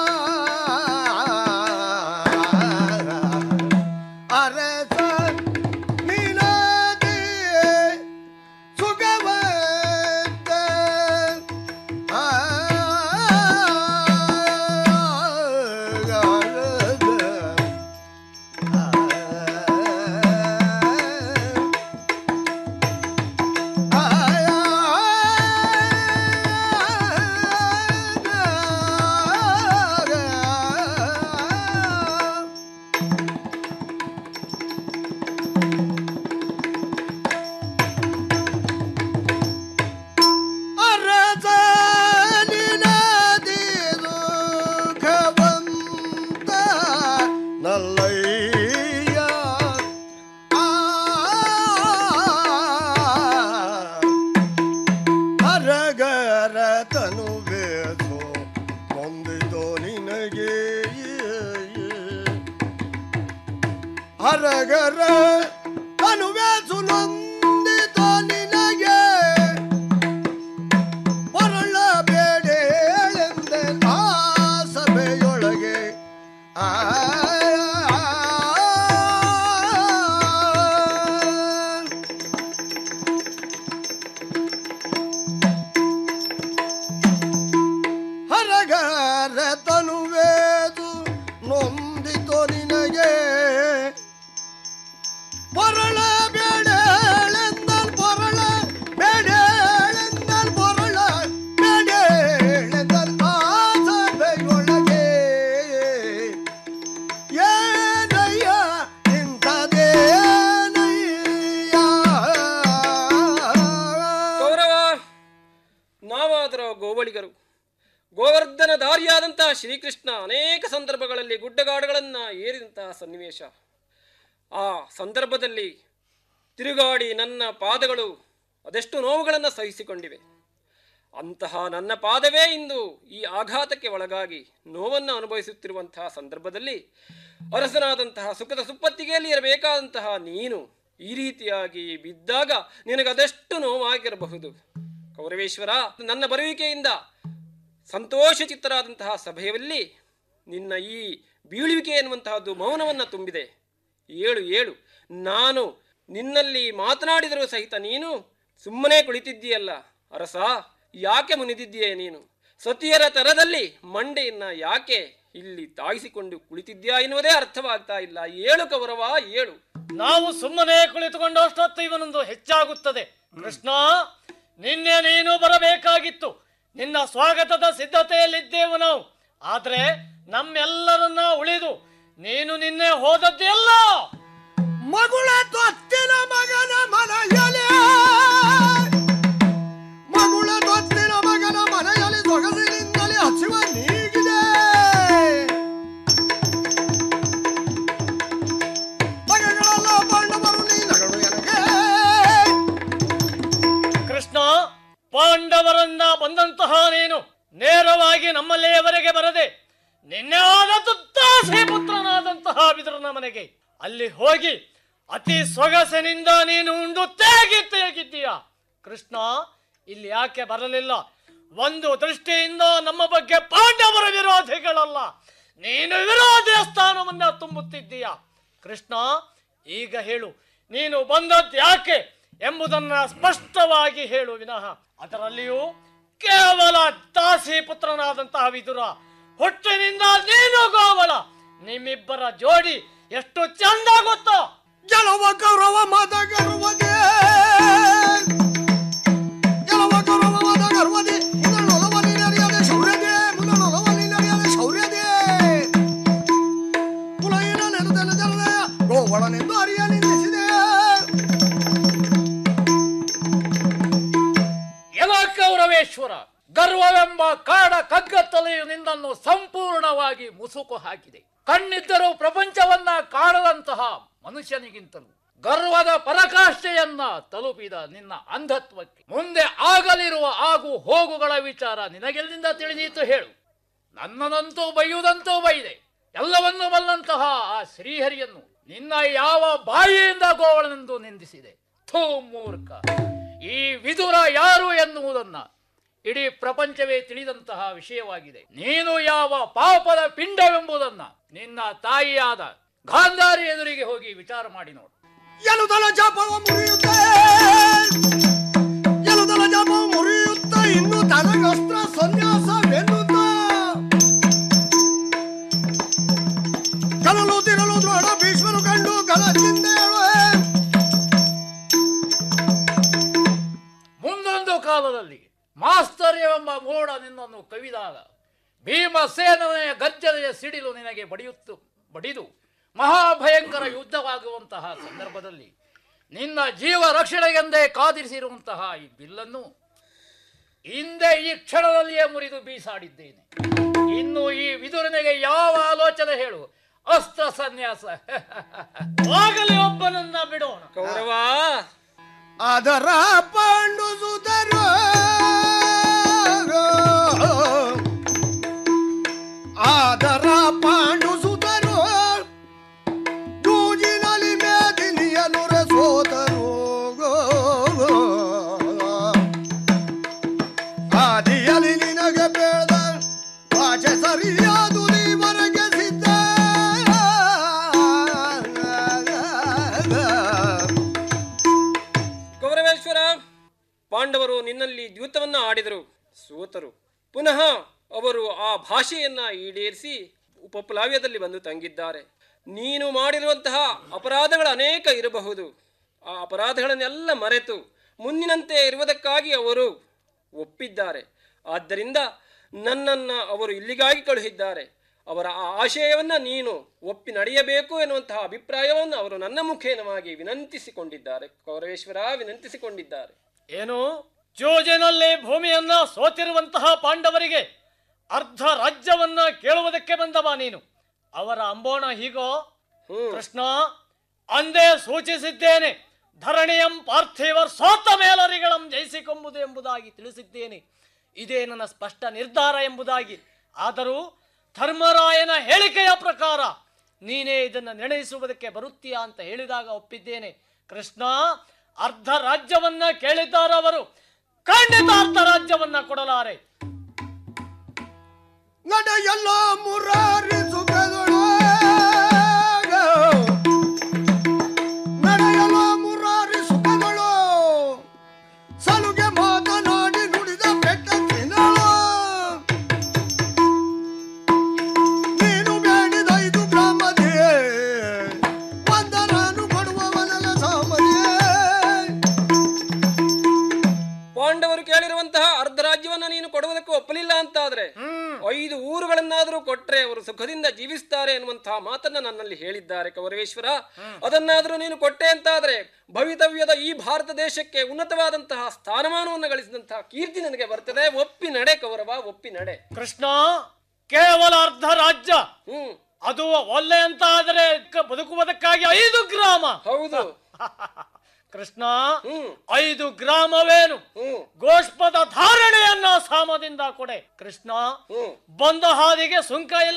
ಅರಸ ನಿನದಿ ಸುಖವಂತ ಆ ನಲ್ಲಯ್ಯ ಹರಗರ ತನು ಬೇಸೋ ಹೊಂದಿದೋ ನಿನಗೆ ಹರಗರ ತನು ಬೇಸು ನೊಂದಿದೋ ನಿನಗೆ ಹೊರಳ ಬೇಡೇಳೆಂದೆ ಆ ಸಭೆಯೊಳಗೆ ಆ ಹರಗರ ತನುವೇದು ನೊಂದಿತು ನಿನಗೆ பொருள ಬೇಡೇಳೆಂದಲ್ பொருள ಬೇಡೇಳೆಂದಲ್ பொருள ಬೇಡೇಳೆಂದಲ್ ಆಸಬೆಯೊಳಗೆ ಏನಯ್ಯ ಇಂಥದೇನಯ್ಯ ಕೌರವ ನಾವಾದರ ಗೋವಳಿಗರು ಗೋವರ್ಧನ ದಾರಿಯಾದಂತಹ ಶ್ರೀಕೃಷ್ಣ ಅನೇಕ ಸಂದರ್ಭಗಳಲ್ಲಿ ಗುಡ್ಡಗಾಡುಗಳನ್ನು ಏರಿದಂತಹ ಸನ್ನಿವೇಶ ಆ ಸಂದರ್ಭದಲ್ಲಿ ತಿರುಗಾಡಿ ನನ್ನ ಪಾದಗಳು ಅದೆಷ್ಟು ನೋವುಗಳನ್ನು ಸಹಿಸಿಕೊಂಡಿವೆ ಅಂತಹ ನನ್ನ ಪಾದವೇ ಇಂದು ಈ ಆಘಾತಕ್ಕೆ ಒಳಗಾಗಿ ನೋವನ್ನು ಅನುಭವಿಸುತ್ತಿರುವಂತಹ ಸಂದರ್ಭದಲ್ಲಿ ಅರಸನಾದಂತಹ ಸುಖದ ಸುಪ್ಪತ್ತಿಗೆಯಲ್ಲಿ ಇರಬೇಕಾದಂತಹ ನೀನು ಈ ರೀತಿಯಾಗಿ ಬಿದ್ದಾಗ ನಿನಗೆ ಅದೆಷ್ಟು ನೋವಾಗಿರಬಹುದು ಕೌರವೇಶ್ವರ ನನ್ನ ಬರುವಿಕೆಯಿಂದ ಸಂತೋಷ ಚಿತ್ತರಾದಂತಹ ಸಭೆಯಲ್ಲಿ ನಿನ್ನ ಈ ಬೀಳುವಿಕೆ ಎನ್ನುವಂತಹದ್ದು ಮೌನವನ್ನು ತುಂಬಿದೆ ಏಳು ಏಳು ನಾನು ನಿನ್ನಲ್ಲಿ ಮಾತನಾಡಿದರೂ ಸಹಿತ ನೀನು ಸುಮ್ಮನೆ ಕುಳಿತಿದ್ದೀಯಲ್ಲ ಅರಸ ಯಾಕೆ ಮುನಿದಿದ್ದೀಯೇ ನೀನು ಸತಿಯರ ತರದಲ್ಲಿ ಮಂಡೆಯನ್ನ ಯಾಕೆ ಇಲ್ಲಿ ತಾಗಿಸಿಕೊಂಡು ಕುಳಿತಿದ್ಯಾ ಎನ್ನುವುದೇ ಅರ್ಥವಾಗ್ತಾ ಇಲ್ಲ ಏಳು ಕೌರವ ಏಳು ನಾವು ಸುಮ್ಮನೆ ಕುಳಿತುಕೊಂಡು ಅಷ್ಟೊತ್ತು ಇವನೊಂದು ಹೆಚ್ಚಾಗುತ್ತದೆ ಕೃಷ್ಣ ನಿನ್ನೆ ನೀನು ಬರಬೇಕಾಗಿತ್ತು ನಿನ್ನ ಸ್ವಾಗತದ ಸಿದ್ಧತೆಯಲ್ಲಿದ್ದೆವು ನಾವು ಆದ್ರೆ ನಮ್ಮೆಲ್ಲರನ್ನ ಉಳಿದು ನೀನು ನಿನ್ನೆ ಹೋದದ್ದೆಲ್ಲ ಮಗುಳ ತೊತ್ತಿನ ಮಗನ ಮನೆಯಲೆ ಮಗುಳ ತೊತ್ತಿನ ಮಗನ ಮನೆಯಲ್ಲಿ ಸೊಗಸಿನಿಂದಲೇ ಹಸಿವ ನೀಗಿದೆ ಮಗಗಳೆಲ್ಲ ಪಾಂಡವರು ನೀನಗಳು ಎನಗೆ ಕೃಷ್ಣ ಪಾಂಡವರನ್ನ ಬಂದಂತಹ ನೀನು ನೇರವಾಗಿ ನಮ್ಮಲ್ಲಿಯವರೆಗೆ ಬರದೆ ನಿನ್ನೆ ಆದ ತುತ್ತಾಸೆ ಪುತ್ರನಾದಂತಹ ಬಿದುರನ ಮನೆಗೆ ಅಲ್ಲಿ ಹೋಗಿ ಅತಿ ಸೊಗಸಿನಿಂದ ನೀನು ಉಂಡು ತೇಗಿ ತೇಗಿದ್ದೀಯ ಕೃಷ್ಣ ಇಲ್ಲಿ ಯಾಕೆ ಬರಲಿಲ್ಲ ಒಂದು ದೃಷ್ಟಿಯಿಂದ ನಮ್ಮ ಬಗ್ಗೆ ಪಾಂಡವರ ವಿರೋಧಿಗಳಲ್ಲ ನೀನು ವಿರೋಧಿಯ ಸ್ಥಾನವನ್ನ ತುಂಬುತ್ತಿದ್ದೀಯ ಕೃಷ್ಣ ಈಗ ಹೇಳು ನೀನು ಬಂದದ್ದು ಯಾಕೆ ಎಂಬುದನ್ನ ಸ್ಪಷ್ಟವಾಗಿ ಹೇಳು ವಿನಃ ಅದರಲ್ಲಿಯೂ ಕೇವಲ ದಾಸಿ ಪುತ್ರನಾದಂತಹ ವಿದುರ ಹುಟ್ಟಿನಿಂದ ನೀನು ಗೋವಳ ನಿಮ್ಮಿಬ್ಬರ ಜೋಡಿ ಎಷ್ಟು ಚಂದ ಗೊತ್ತೋ ಗೆಲುವ ಗೌರವ ಮದ ಗರ್ವದೆ ಗೆಲುವ ಗೌರವ ಮದ ಗರ್ವದೆ ಮುಂದೊಲವಲಿ ನಡೆಯದೆ ಶೌರ್ಯದೆ ಮುಂದೊಲವಲಿ ನಡೆಯದೆ ಶೌರ್ಯದೆ ಕುಲಯಿನ ನೆಲದೆಲ್ಲ ಜಲದೆ ಗೋವಳನೆಂದು ಅರಿಯ ನಿಂದಿಸಿದೆ ಎಲ ಕೌರವೇಶ್ವರ ಗರ್ವವೆಂಬ ಕಾಡ ಕಗ್ಗತ್ತಲೆಯು ನಿನ್ನನ್ನು ಸಂಪೂರ್ಣವಾಗಿ ಮುಸುಕು ಹಾಕಿದೆ ಕಣ್ಣಿದ್ದರೂ ಪ್ರಪಂಚವನ್ನ ಕಾಣದಂತಹ ಮನುಷ್ಯನಿಗಿಂತಲೂ ಗರ್ವದ ಪರಾಕಾಷ್ಠೆಯನ್ನ ತಲುಪಿದ ನಿನ್ನ ಅಂಧತ್ವಕ್ಕೆ ಮುಂದೆ ಆಗಲಿರುವ ಆಗು ಹೋಗುಗಳ ವಿಚಾರ ನಿನಗೆಲ್ಲಿಂದ ತಿಳಿದೀತು ಹೇಳು ನನ್ನದಂತೂ ಬೈಯುವುದಂತೂ ಬೈದೆ ಎಲ್ಲವನ್ನೂ ಬಲ್ಲಂತಹ ಆ ಶ್ರೀಹರಿಯನ್ನು ನಿನ್ನ ಯಾವ ಬಾಯಿಯಿಂದ ಗೋವಳನೆಂದು ನಿಂದಿಸಿದೆ ಥೂ ಮೂರ್ಖ ಈ ವಿದುರ ಯಾರು ಎನ್ನುವುದನ್ನ ಇಡೀ ಪ್ರಪಂಚವೇ ತಿಳಿದಂತಹ ವಿಷಯವಾಗಿದೆ ನೀನು ಯಾವ ಪಾಪದ ಪಿಂಡವೆಂಬುದನ್ನ ನಿನ್ನ ತಾಯಿಯಾದ ಗಾಂಧಾರಿ ಎದುರಿಗೆ ಹೋಗಿ ವಿಚಾರ ಮಾಡಿ ನೋಡು ಎಲುದಲ ಜಪವ ಮುರಿಯುತ್ತೆ ಎಲುದಲ ಜಪವ ಮುರಿಯುತ್ತ ಇನ್ನು ತನಗಸ್ತ್ರ ಸನ್ಯಾಸವೆನ್ನುತ್ತ ಕಲಲು ತಿರಲು ದ್ರೋಣ ಭೀಷ್ಮನು ಕಂಡು ಕಲ ಚಿಂತೆಯಳುವೆ ಮುಂದೊಂದು ಕಾಲದಲ್ಲಿ ಮಾಸ್ತರ್ಯವೆಂಬ ಮೋಡ ನಿನ್ನನ್ನು ಕವಿದಾಗ ಭೀಮಸೇನೆಯ ಗರ್ಜನೆಯ ಸಿಡಿಲು ನಿನಗೆ ಬಡಿಯುತ್ತು ಬಡಿದು ಮಹಾಭಯಂಕರ ಯುದ್ಧವಾಗುವಂತಹ ಸಂದರ್ಭದಲ್ಲಿ ನಿನ್ನ ಜೀವ ರಕ್ಷಣೆಗೆಂದೇ ಕಾದಿರಿಸಿರುವಂತಹ ಈ ಬಿಲ್ಲನ್ನು ಹಿಂದೆ ಈ ಕ್ಷಣದಲ್ಲಿಯೇ ಮುರಿದು ಬೀಸಾಡಿದ್ದೇನೆ ಇನ್ನು ಈ ವಿದುರನಿಗೆ ಯಾವ ಆಲೋಚನೆ ಹೇಳು ಅಸ್ತ್ರ ಸನ್ಯಾಸ ಆಗಲಿ ಒಬ್ಬನನ್ನ ಬಿಡೋಣ ಕೌರವ ಅದರ ಪಾಂಡು ಸುತರು ಆದರ ಪಾಂಡು ಸುತರು ಜೂಜಿನಲ್ಲಿ ಮೇದಿನಿಯನು ಸೋತರು ಆದಿಯಲ್ಲಿ ನಿನಗೆ ಬೇಡ ವಾಚೆ ಸರಿಯಾದು ನೀವರೆಗೆ ಸಿದ್ಧ ಕೌರವೇಶ್ವರ ಪಾಂಡವರು ನಿನ್ನಲ್ಲಿ ದ್ಯೂತವನ್ನ ಆಡಿದರು ಸೋತರು ಪುನಃ ಅವರು ಆ ಭಾಷೆಯನ್ನ ಈಡೇರಿಸಿ ಉಪಪ್ಲಾವ್ಯದಲ್ಲಿ ಬಂದು ತಂಗಿದ್ದಾರೆ ನೀನು ಮಾಡಿರುವಂತಹ ಅಪರಾಧಗಳು ಅನೇಕ ಇರಬಹುದು ಆ ಅಪರಾಧಗಳನ್ನೆಲ್ಲ ಮರೆತು ಮುಂದಿನಂತೆ ಇರುವುದಕ್ಕಾಗಿ ಅವರು ಒಪ್ಪಿದ್ದಾರೆ ಆದ್ದರಿಂದ ನನ್ನನ್ನು ಅವರು ಇಲ್ಲಿಗಾಗಿ ಕಳುಹಿದ್ದಾರೆ ಅವರ ಆ ಆಶಯವನ್ನ ನೀನು ಒಪ್ಪಿ ನಡೆಯಬೇಕು ಎನ್ನುವಂತಹ ಅಭಿಪ್ರಾಯವನ್ನು ಅವರು ನನ್ನ ಮುಖೇನವಾಗಿ ವಿನಂತಿಸಿಕೊಂಡಿದ್ದಾರೆ ಕೌರವೇಶ್ವರ ವಿನಂತಿಸಿಕೊಂಡಿದ್ದಾರೆ ಏನು ಜೋಜನಲ್ಲಿ ಭೂಮಿಯನ್ನ ಸೋತಿರುವಂತಹ ಪಾಂಡವರಿಗೆ ಅರ್ಧ ರಾಜ್ಯವನ್ನ ಕೇಳುವುದಕ್ಕೆ ಬಂದವ ನೀನು ಅವರ ಅಂಬೋಣ ಹೀಗೋ ಕೃಷ್ಣ ಅಂದೇ ಸೂಚಿಸಿದ್ದೇನೆ ಧರಣಿಯಂ ಪಾರ್ಥಿವರ್ ಸೋತ ಮೇಲರಿಗಳಂ ಜಯಿಸಿಕೊಂಬುದು ಎಂಬುದಾಗಿ ತಿಳಿಸಿದ್ದೇನೆ ಇದೇ ನನ್ನ ಸ್ಪಷ್ಟ ನಿರ್ಧಾರ ಎಂಬುದಾಗಿ ಆದರೂ ಧರ್ಮರಾಯನ ಹೇಳಿಕೆಯ ಪ್ರಕಾರ ನೀನೇ ಇದನ್ನು ನಿರ್ಣಯಿಸುವುದಕ್ಕೆ ಬರುತ್ತೀಯಾ ಅಂತ ಹೇಳಿದಾಗ ಒಪ್ಪಿದ್ದೇನೆ ಕೃಷ್ಣ ಅರ್ಧ ರಾಜ್ಯವನ್ನ ಕೇಳಿದ್ದಾರವರು ಖಂಡಿತ ಅರ್ಧ ರಾಜ್ಯವನ್ನ ಕೊಡಲಾರೆ ನಡೆಯಲ್ಲ ಮುರಾರಿ ಸುಖದೊಳು ನಡೆಯಲ್ಲ ಮುರಾರಿ ಸುಖದೊಳು ಸಲುಗೆ ಮಾತನಾಡಿ ನುಡಿದ ಬೆಟ್ಟ ತಿನ್ನಳು ನೀನು ಬೇಡಿದ ಇದು ಬ್ರಹ್ಮದೇ ಒಂದರನು ಕೊಡುವವನಲ್ಲ ಸಾಮರಿಯೇ ಪಾಂಡವರು ಕೇಳಿರುವಂತಹ ಅರ್ಧ ರಾಜ್ಯವನ್ನ ನೀನು ಕೊಡುವುದಕ್ಕೆ ಒಪ್ಪಲಿಲ್ಲ ಅಂತಾದ್ರೆ ಐದು ಊರುಗಳನ್ನಾದರೂ ಕೊಟ್ರೆ ಅವರು ಸುಖದಿಂದ ಜೀವಿಸ್ತಾರೆ ಎನ್ನುವಂತಹ ಮಾತನ್ನ ನನ್ನಲ್ಲಿ ಹೇಳಿದ್ದಾರೆ ಕೌರವೇಶ್ವರ ಅದನ್ನಾದರೂ ನೀನು ಕೊಟ್ಟೆ ಅಂತಾದ್ರೆ ಭವಿತವ್ಯದ ಈ ಭಾರತ ದೇಶಕ್ಕೆ ಉನ್ನತವಾದಂತಹ ಸ್ಥಾನಮಾನವನ್ನು ಗಳಿಸಿದಂತಹ ಕೀರ್ತಿ ನನಗೆ ಬರ್ತದೆ ಒಪ್ಪಿ ನಡೆ ಕೌರವ ಒಪ್ಪಿ ನಡೆ ಕೃಷ್ಣ ಕೇವಲ ಅರ್ಧ ರಾಜ್ಯ ಅದು ಒಲ್ಲೆ ಅಂತ ಆದರೆ ಕ- ಬದುಕುವುದಕ್ಕಾಗಿ ಐದು ಗ್ರಾಮ ಹೌದು ಕೃಷ್ಣ ಐದು ಗ್ರಾಮವೇನು ಗೋಷ್ಪದ ಧಾರಣೆಯನ್ನ ಸಾಮದಿಂದ ಕೊಡೆ ಕೃಷ್ಣ ಬಂದ ಹಾದಿಗೆ ಸುಂಕ ಇಲ್ಲ